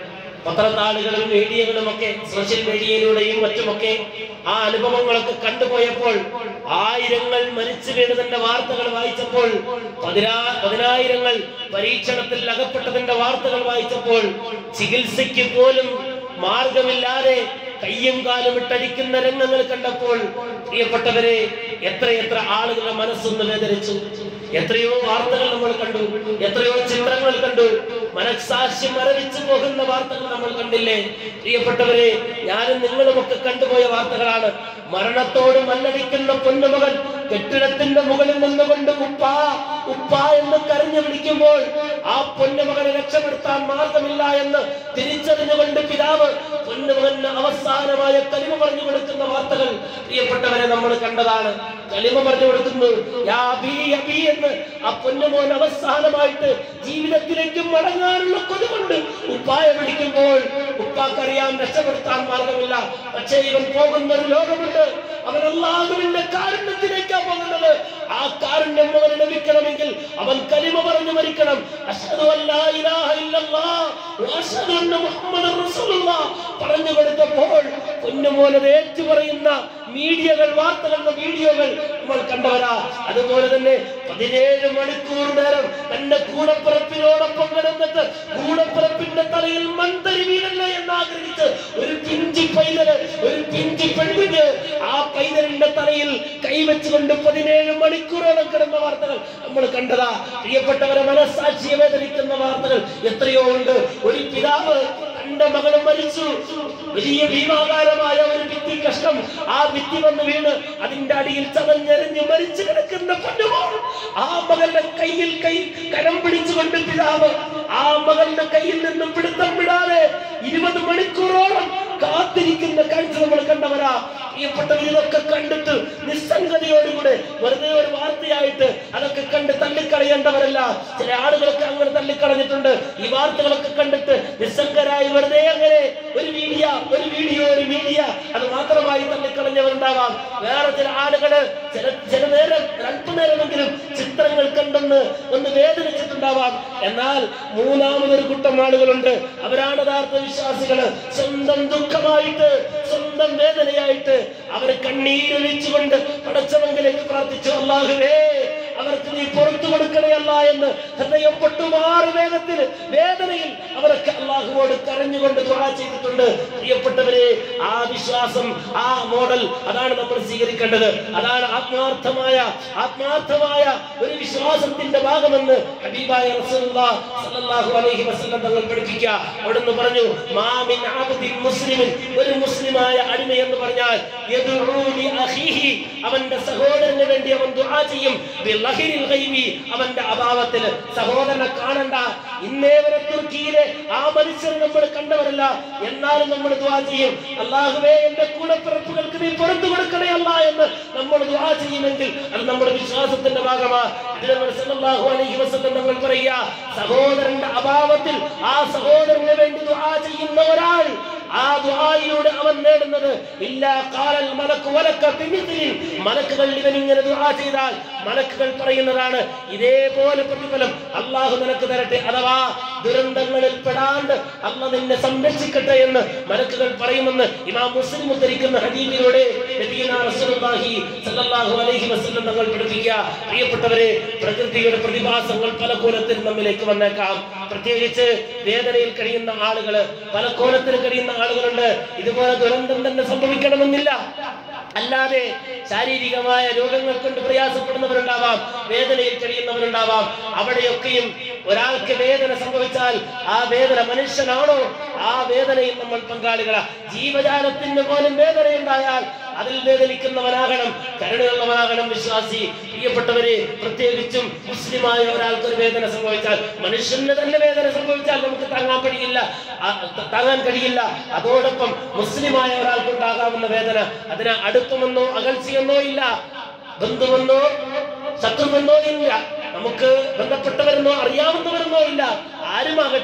പത്രത്താളുകളും മീഡിയകളും ഒക്കെ സോഷ്യൽ മീഡിയയിലൂടെയും മറ്റുമൊക്കെ ആ അനുഭവങ്ങളൊക്കെ കണ്ടുപോയപ്പോൾ ആയിരങ്ങൾ മരിച്ചു വീണതിന്റെ വാർത്തകൾ വായിച്ചപ്പോൾ പതിനാ പതിനായിരങ്ങൾ പരീക്ഷണത്തിൽ അകപ്പെട്ടതിന്റെ വാർത്തകൾ വായിച്ചപ്പോൾ ചികിത്സയ്ക്ക് പോലും മാർഗമില്ലാതെ കയ്യും കാലും ഇട്ടടിക്കുന്ന രംഗങ്ങൾ കണ്ടപ്പോൾ പ്രിയപ്പെട്ടവരെ എത്രയെത്ര ആളുകളുടെ മനസ്സൊന്ന് വേദനിച്ചു എത്രയോ വാർത്തകൾ നമ്മൾ കണ്ടു എത്രയോ ചിത്രങ്ങൾ കണ്ടു മനസ്സാക്ഷ്യം മരവിച്ചു പോകുന്ന വാർത്തകൾ നമ്മൾ കണ്ടില്ലേ പ്രിയപ്പെട്ടവരെ ഞാനും നിങ്ങളുമൊക്കെ കണ്ടുപോയ വാർത്തകളാണ് മരണത്തോട് മല്ലടിക്കുന്ന പൊന്നുമകൻ കെട്ടിടത്തിന്റെ മുകളിൽ നിന്നുകൊണ്ട് ഉപ്പ ഉപ്പ എന്ന് കരഞ്ഞു വിളിക്കുമ്പോൾ ആ പൊന്നുമകനെ രക്ഷപ്പെടുത്താൻ മാർഗമില്ല എന്ന് തിരിച്ചറിഞ്ഞുകൊണ്ട് പിതാവ് പൊന്നുമകന് അവസാനമായ കലിമ പറഞ്ഞു കൊടുക്കുന്ന വാർത്തകൾ പ്രിയപ്പെട്ടവരെ നമ്മൾ കണ്ടതാണ് കലിമ പറഞ്ഞു കൊടുക്കുന്നു യാ അബീ, അബീ എന്ന് ആ പൊന്നുമോൻ അവസാനമായിട്ട് ജീവിതത്തിലേക്ക് മടങ്ങാനുള്ള കൊതുകൊണ്ട് ഉപ്പായ വിളിക്കുമ്പോൾ ഉപ്പാക്കറിയാൻ രക്ഷപ്പെടുത്താൻ മാർഗമില്ല പക്ഷേ ഇവൻ പോകുന്ന ഒരു ലോകമുണ്ട് അവൻ അള്ളാഹുവിന്റെ കാരുണ്യത്തിലേക്കാ പോകുന്നത് ആ കാരുണ്യം അവന് ലഭിക്കണമെങ്കിൽ അവൻ കലിമ പറഞ്ഞു മരിക്കണം അഷ്ഹദു അല്ലാ ഇലാഹ ഇല്ലല്ലാഹ് വഅഷ്ഹദു അന്ന മുഹമ്മദർ റസൂലുള്ളാഹ് പറഞ്ഞു കൊടുത്തപ്പോൾ പൊന്നുമോനത് ഏറ്റു പറയുന്ന മീഡിയകൾ വാർത്തകളുടെ വീഡിയോകൾ നമ്മൾ കണ്ടവരാ അതുപോലെ തന്നെ പതിനേഴ് മണിക്കൂർ നേരം തന്റെ കൂടപ്പിറപ്പിനോടൊപ്പം കിടന്നിട്ട് കൂടപ്പിറപ്പിന്റെ തലയിൽ മൺതരി വീഴല്ലേ എന്ന് ആഗ്രഹിച്ച് ഒരു പിഞ്ചി പൈതല് ഒരു പിഞ്ചി പെൺകുഞ്ഞ് ആ പൈതലിന്റെ തലയിൽ കൈവച്ചുകൊണ്ട് പതിനേഴ് മണിക്കൂറോളം കിടന്ന വാർത്തകൾ നമ്മൾ കണ്ടതാ പ്രിയപ്പെട്ടവരെ മനസ്സാക്ഷിയെ വേദനിക്കുന്ന വാർത്തകൾ എത്രയോ ഉണ്ട് ഒരു പിതാവ് തന്റെ മകൾ മരിച്ചു വലിയ ഭീമാകാരമായ ഒരു ഭിത്തി കഷ്ണം ആ ഭിത്തി വന്ന് വീണ് അതിന്റെ അടിയിൽ ചതഞ്ഞെറിഞ്ഞ് മരിച്ചു കിടക്കുന്ന പൊന്നുമോൾ ആ മകളുടെ കയ്യിൽ കൈ കരം പിടിച്ചുകൊണ്ട് പിതാവ് ആ മകളുടെ കയ്യിൽ നിന്നും പിടുത്തം വിടാതെ ഇരുപത് മണിക്കൂറോളം കാത്തിരിക്കുന്ന കാഴ്ച നമ്മൾ കണ്ടവരാ പ്രിയപ്പെട്ടവർ ഇതൊക്കെ കണ്ടിട്ട് നിസ്സംഗതയോടുകൂടെ വെറുതെ ഒരു വാർത്തയായിട്ട് അതൊക്കെ കണ്ട് തള്ളിക്കളയേണ്ടവരല്ല ചില ആളുകളൊക്കെ അങ്ങനെ തള്ളിക്കളഞ്ഞിട്ടുണ്ട് ഈ വാർത്തകളൊക്കെ കണ്ടിട്ട് നിസ്സംഗരായി വെറുതെ അങ്ങനെ ഒരു മീഡിയ ഒരു വീഡിയോ ഒരു മീഡിയ അത് മാത്രമായി തള്ളിക്കളഞ്ഞവരുണ്ടാവാം വേറെ ചില ആളുകള് ചില ചില നേരം അല്പനേരമെങ്കിലും ചിത്രങ്ങൾ കണ്ടെന്ന് ഒന്ന് വേദനിച്ചിട്ടുണ്ടാവാം എന്നാൽ മൂന്നാമതൊരു കൂട്ടം ആളുകളുണ്ട് അവരാണ് യഥാർത്ഥ വിശ്വാസികള് സ്വന്തം ദുഃഖമായിട്ട് സ്വന്തം വേദനയായിട്ട് അവർ കണ്ണീരൊഴിച്ചുകൊണ്ട് പടച്ചവങ്കിലേക്ക് പ്രാർത്ഥിച്ചു അള്ളാഹുവേ അവർക്ക് നീ പുറത്തു കൊടുക്കണയല്ല എന്ന് ഹൃദയം പൊട്ടുമാറ് വേഗത്തിൽ വേദനയിൽ അവരൊക്കെ അള്ളാഹുവോട് കരഞ്ഞുകൊണ്ട് ദുആ ചെയ്തിട്ടുണ്ട് പ്രിയപ്പെട്ടവരെ ആ വിശ്വാസം ആ മോഡൽ അതാണ് നമ്മൾ സ്വീകരിക്കേണ്ടത് അതാണ് ആത്മാർത്ഥമായ ആത്മാർത്ഥമായ ഒരു വിശ്വാസത്തിന്റെ ഭാഗമെന്ന് ഹബീബായ റസൂലുള്ളാഹ് സ്വല്ലല്ലാഹു അലൈഹി വസല്ലം തങ്ങൾ പഠിപ്പിക്കുക അവിടുന്ന് പറഞ്ഞു മാമിൻ ആബദിൻ മുസ്ലിമിൻ ഒരു മുസ്ലിമായ അടിമ എന്ന് പറഞ്ഞാൽ യദ്ഉ ലി അഖീഹി അവന്റെ സഹോദരന് വേണ്ടി അവൻ ദുആ ചെയ്യും ബിളഹിരിൽ ഗൈബി അവന്റെ അഭാവത്തിൽ സഹോദരനെ കാണണ്ട ഇന്നേ വരെ തുർക്കിയിലെ ആ മനുഷ്യർ നമ്മൾ കണ്ടവരല്ല എന്നാലും നമ്മൾ ദുആ ചെയ്യും അള്ളാഹുവേ എന്റെ കൂടപ്പിറപ്പുകൾക്ക് നീ പുറത്തു കൊടുക്കണേ അല്ല എന്ന് നമ്മൾ ദുആ ചെയ്യുമെങ്കിൽ അത് നമ്മുടെ വിശ്വാസത്തിന്റെ ഭാഗമാണ് ഇതിനെ നമ്മൾ സല്ലല്ലാഹു അലൈഹി വസല്ലം തങ്ങൾ പറയുക സഹോദരന്റെ അഭാവത്തിൽ ആ സഹോദരന് വേണ്ടി ദുആ ചെയ്യുന്ന ഒരാൾ ആ ദുആയിലൂടെ അവൻ നേടുന്നത് ഇല്ല ഖാലൽ മലക്കു വലക ബിമിത്ലിൻ മലക്കുകൾ ഇവൻ ഇങ്ങനെ ദുആ ചെയ്താൽ മലക്കുകൾ പറയുന്നതാണ് ഇതേപോലെ പ്രതിഫലം അള്ളാഹു നിനക്ക് തരട്ടെ അഥവാ ദുരന്തങ്ങളിൽ പെടാണ്ട് അല്ല നിന്നെ സംരക്ഷിക്കട്ടെ എന്ന് മലക്കുകൾ പറയുമെന്ന് ഇമാം മുസ്ലിം ഉദ്ധരിക്കുന്ന ഹദീബിലൂടെ നബിയുനാ റസൂലുള്ളാഹി സ്വല്ലല്ലാഹു അലൈഹി വസല്ലം തങ്ങൾ പഠിപ്പിക്കുക പ്രിയപ്പെട്ടവരെ പ്രകൃതിയുടെ പ്രതിഭാസങ്ങൾ പല കോലത്തിൽ നമ്മിലേക്ക് വന്നേക്കാം പ്രത്യേകിച്ച് വേദനയിൽ കഴിയുന്ന ആളുകൾ പല കോലത്തിൽ കഴിയുന്ന ആളുകളുണ്ട് ഇതുപോലെ ദുരന്തം തന്നെ സംഭവിക്കണമെന്നില്ല അല്ലാതെ ശാരീരികമായ രോഗങ്ങൾ കൊണ്ട് പ്രയാസപ്പെടുന്നവരുണ്ടാവാം വേദനയിൽ കഴിയുന്നവരുണ്ടാവാം അവിടെയൊക്കെയും ഒരാൾക്ക് വേദന സംഭവിച്ചാൽ ആ വേദന മനുഷ്യനാണോ ആ വേദനയിൽ നമ്മൾ പങ്കാളികളാ ജീവജാലത്തിന് പോലും വേദനയുണ്ടായാൽ അതിൽ വേദനിക്കുന്നവനാകണം കരുണയുള്ളവനാകണം വിശ്വാസി പ്രിയപ്പെട്ടവരെ പ്രത്യേകിച്ചും മുസ്ലിമായ ഒരാൾക്ക് ഒരു വേദന സംഭവിച്ചാൽ മനുഷ്യന് തന്നെ വേദന സംഭവിച്ചാൽ നമുക്ക് താങ്ങാൻ കഴിയില്ല ആ, ത- താങ്ങാൻ കഴിയില്ല അതോടൊപ്പം മുസ്ലിമായ ഒരാൾക്ക് ഉണ്ടാകാവുന്ന വേദന അതിന് അടുപ്പമെന്നോ അകൽച്ചയെന്നോ ഇല്ല ബന്ധുവെന്നോ ശത്രുവെന്നോ ഇല്ല നമുക്ക് ബന്ധപ്പെട്ടവരെന്നോ അറിയാവുന്നവരെന്നോ ഇല്ല ആരുമാകട്ടെ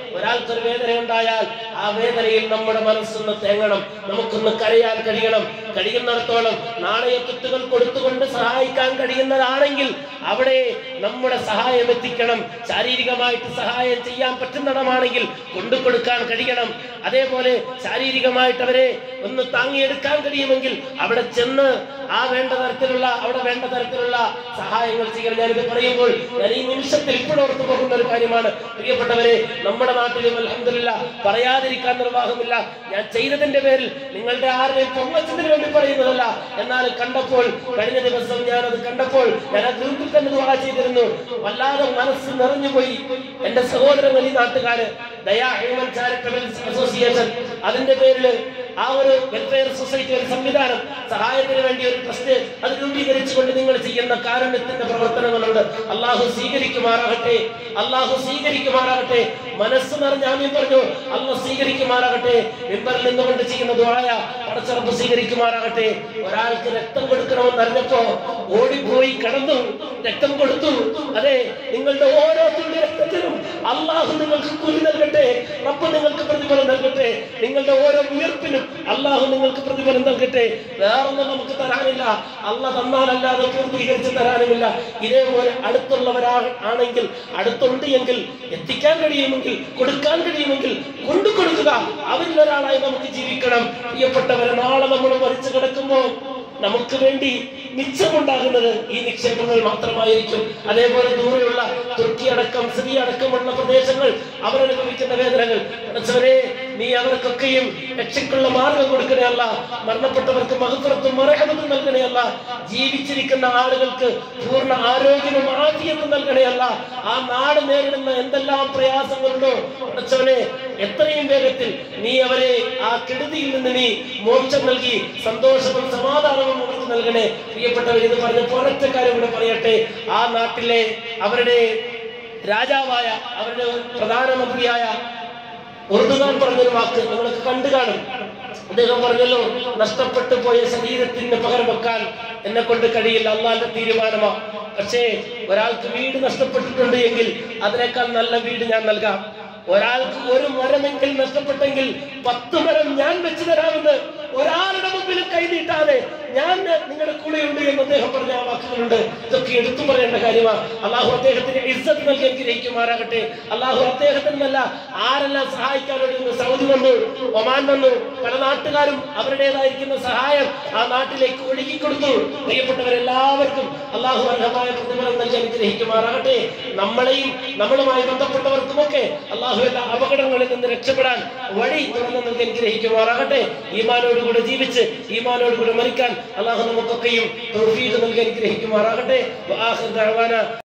ഒരാൾക്കൊരു വേദന ഉണ്ടായാൽ ആ വേദനയിൽ നമ്മുടെ മനസ്സൊന്ന് തേങ്ങണം നമുക്കൊന്ന് കരയാൻ കഴിയണം കഴിയുന്നിടത്തോളം നാണയത്തുട്ടുകൾ കൊടുത്തുകൊണ്ട് സഹായിക്കാൻ കഴിയുന്നതാണെങ്കിൽ അവിടെ നമ്മുടെ സഹായം എത്തിക്കണം ശാരീരികമായിട്ട് സഹായം ചെയ്യാൻ പറ്റുന്നിടമാണെങ്കിൽ കൊണ്ടു കൊടുക്കാൻ കഴിയണം അതേപോലെ ശാരീരികമായിട്ട് അവരെ ഒന്ന് താങ്ങിയെടുക്കാൻ കഴിയുമെങ്കിൽ അവിടെ ചെന്ന് ആ വേണ്ട തരത്തിലുള്ള അവിടെ വേണ്ട തരത്തിലുള്ള സഹായങ്ങൾ ചെയ്യണം ഞാനിത് പറയുമ്പോൾ ഞാൻ ഈ നിമിഷത്തിൽ ഇപ്പോഴോർത്ത് പോകുന്ന ഒരു കാര്യമാണ് പ്രിയപ്പെട്ടവരെ നമ്മുടെ നാട്ടിലും അലഹമില്ല പറയാതിരിക്കാൻ നിർവാഹമില്ല ഞാൻ ചെയ്തതിന്റെ പേരിൽ നിങ്ങളുടെ ആരുടെയും പൊങ്ങച്ചതിന് വേണ്ടി പറയുന്നതല്ല എന്നാൽ കണ്ടപ്പോൾ കഴിഞ്ഞ ദിവസം ഞാൻ അത് കണ്ടപ്പോൾ ഞാൻ ആ ഗ്രൂപ്പിൽ തന്നെ ദുആ ചെയ്തിരുന്നു വല്ലാതെ മനസ്സ് നിറഞ്ഞുപോയി എന്റെ സഹോദരങ്ങൾ ഈ നാട്ടുകാര് ദയാ ഹ്യൂമൻ ചാരിറ്റബിൾ അസോസിയേഷൻ അതിന്റെ പേരിൽ ആ ഒരു വെൽഫെയർ സൊസൈറ്റി ഒരു സംവിധാനം സഹായത്തിന് വേണ്ടി ഒരു ട്രസ്റ്റ് അത് രൂപീകരിച്ചുകൊണ്ട് നിങ്ങൾ ചെയ്യുന്ന കാരുണ്യത്തിന്റെ പ്രവർത്തനങ്ങളുണ്ട് അള്ളാഹു സ്വീകരിക്കുമാറാകട്ടെ അള്ളാഹു സ്വീകരിക്കുമാറാകട്ടെ മനസ്സ് നിറഞ്ഞ ആമീൻ പറഞ്ഞു അള്ളാഹ് സ്വീകരിക്കുമാറാകട്ടെ മെമ്പറിൽ നിന്നുകൊണ്ട് ചെയ്യുന്ന ദ്വായ പടച്ചറപ്പ് സ്വീകരിക്കുമാറാകട്ടെ ഒരാൾക്ക് രക്തം കൊടുക്കണമെന്ന് അറിഞ്ഞപ്പോ ഓടിപ്പോയി കടന്നു രക്തം കൊടുത്തു അതെ നിങ്ങളുടെ ഓരോ തുള്ളി രക്തത്തിനും അള്ളാഹു നിങ്ങൾക്ക് കൂലി നൽകട്ടെ റബ്ബ് നിങ്ങൾക്ക് പ്രതിഫലം നൽകട്ടെ നിങ്ങളുടെ ഓരോ ഉയർപ്പിനും അള്ളാഹു നിങ്ങൾക്ക് പ്രതിഫലം നൽകട്ടെ വേറൊന്നും നമുക്ക് തരാനില്ല അല്ല തന്നാലല്ലാതെ പൂർത്തീകരിച്ച് തരാനുമില്ല ഇതേപോലെ അടുത്തുള്ളവരാ ആണെങ്കിൽ അടുത്തുണ്ട് എങ്കിൽ എത്തിക്കാൻ കഴിയുമെങ്കിൽ കൊടുക്കാൻ കഴിയുമെങ്കിൽ കൊണ്ടു കൊടുക്കുക അവരിൽ ഒരാളായി നമുക്ക് ജീവിക്കണം പ്രിയപ്പെട്ടവരെ നാളെ നമ്മൾ മരിച്ചു കിടക്കുമ്പോൾ നമുക്ക് വേണ്ടി മിച്ചമുണ്ടാകുന്നത് ഈ നിക്ഷേപങ്ങൾ മാത്രമായിരിക്കും അതേപോലെ ദൂരെയുള്ള തുർക്കി അടക്കം സിറിയ അടക്കമുള്ള പ്രദേശങ്ങൾ അവരനുഭവിക്കുന്ന വേദനകൾ പഠിച്ചവരെ നീ അവർക്കൊക്കെയും രക്ഷയ്ക്കുള്ള മാർഗം കൊടുക്കണയല്ല മരണപ്പെട്ടവർക്ക് മഹത്വത്തും മറഹമത്തും നൽകണയല്ല ജീവിച്ചിരിക്കുന്ന ആളുകൾക്ക് പൂർണ്ണ ആരോഗ്യവും ആദ്യത്തും നൽകണയല്ല ആ നാട് നേരിടുന്ന എന്തെല്ലാം പ്രയാസങ്ങളുണ്ടോ പഠിച്ചവനെ എത്രയും വേഗത്തിൽ നീ അവരെ ആ കെടുതിയിൽ നിന്ന് നീ മോക്ഷം നൽകി സന്തോഷവും സമാധാനവും അവർക്ക് നൽകണേ പ്രിയപ്പെട്ടവർ ഇത് പറഞ്ഞ പോരറ്റക്കാരും കൂടെ പറയട്ടെ ആ നാട്ടിലെ അവരുടെ രാജാവായ അവരുടെ പ്രധാനമന്ത്രിയായ ഉറുദുഖാൻ പറഞ്ഞൊരു വാക്ക് നിങ്ങൾക്ക് കണ്ടു കാണും അദ്ദേഹം പറഞ്ഞല്ലോ നഷ്ടപ്പെട്ടു പോയ ശരീരത്തിന് പകരം വെക്കാൻ എന്നെ കൊണ്ട് കഴിയില്ല അള്ളാന്റെ തീരുമാനമാ പക്ഷേ ഒരാൾക്ക് വീട് നഷ്ടപ്പെട്ടിട്ടുണ്ട് എങ്കിൽ അതിനേക്കാൾ നല്ല വീട് ഞാൻ നൽകാം ഒരാൾക്ക് ഒരു മരമെങ്കിൽ നഷ്ടപ്പെട്ടെങ്കിൽ പത്ത് മരം ഞാൻ വെച്ചു തരാമെന്ന് ഒരാളുടെ മുമ്പിലും കൈനീട്ടാതെ ഞാൻ നിങ്ങളുടെ കൂടെയുണ്ട് എന്ന് അദ്ദേഹം പറഞ്ഞ ആ വാക്കുകളുണ്ട് ഇതൊക്കെ എടുത്തു പറയേണ്ട കാര്യമാണ് അള്ളാഹു അദ്ദേഹത്തിന് ഇസ്സത്ത് നൽകി അനുഗ്രഹിക്കുമാറാകട്ടെ അള്ളാഹു അദ്ദേഹത്തിനല്ല ആരെല്ലാം സഹായിക്കാൻ വേണ്ടി വന്നു സൗദി വന്നു ഒമാൻ വന്നു പല നാട്ടുകാരും അവരുടേതായിരിക്കുന്ന സഹായം ആ നാട്ടിലേക്ക് ഒഴുകി കൊടുത്തു പ്രിയപ്പെട്ടവരെല്ലാവർക്കും അള്ളാഹു അർഹമായ പ്രതിഫലം നൽകി അനുഗ്രഹിക്കുമാറാകട്ടെ നമ്മളെയും നമ്മളുമായി ബന്ധപ്പെട്ടവർക്കുമൊക്കെ അള്ളാഹു എല്ലാ അപകടങ്ങളിൽ നിന്ന് രക്ഷപ്പെടാൻ വഴി തുറന്നു നൽകി അനുഗ്രഹിക്കുമാറാകട്ടെ ഈമാനോടുകൂടെ ജീവിച്ച് ഈമാനോടുകൂടെ മരിക്കാൻ അള്ളാഹു നമുക്കൊക്കെയും തൗഫീഖ് നൽകി അനുഗ്രഹിക്കുമാറാകട്ടെ വആഖിർ ദഅവാന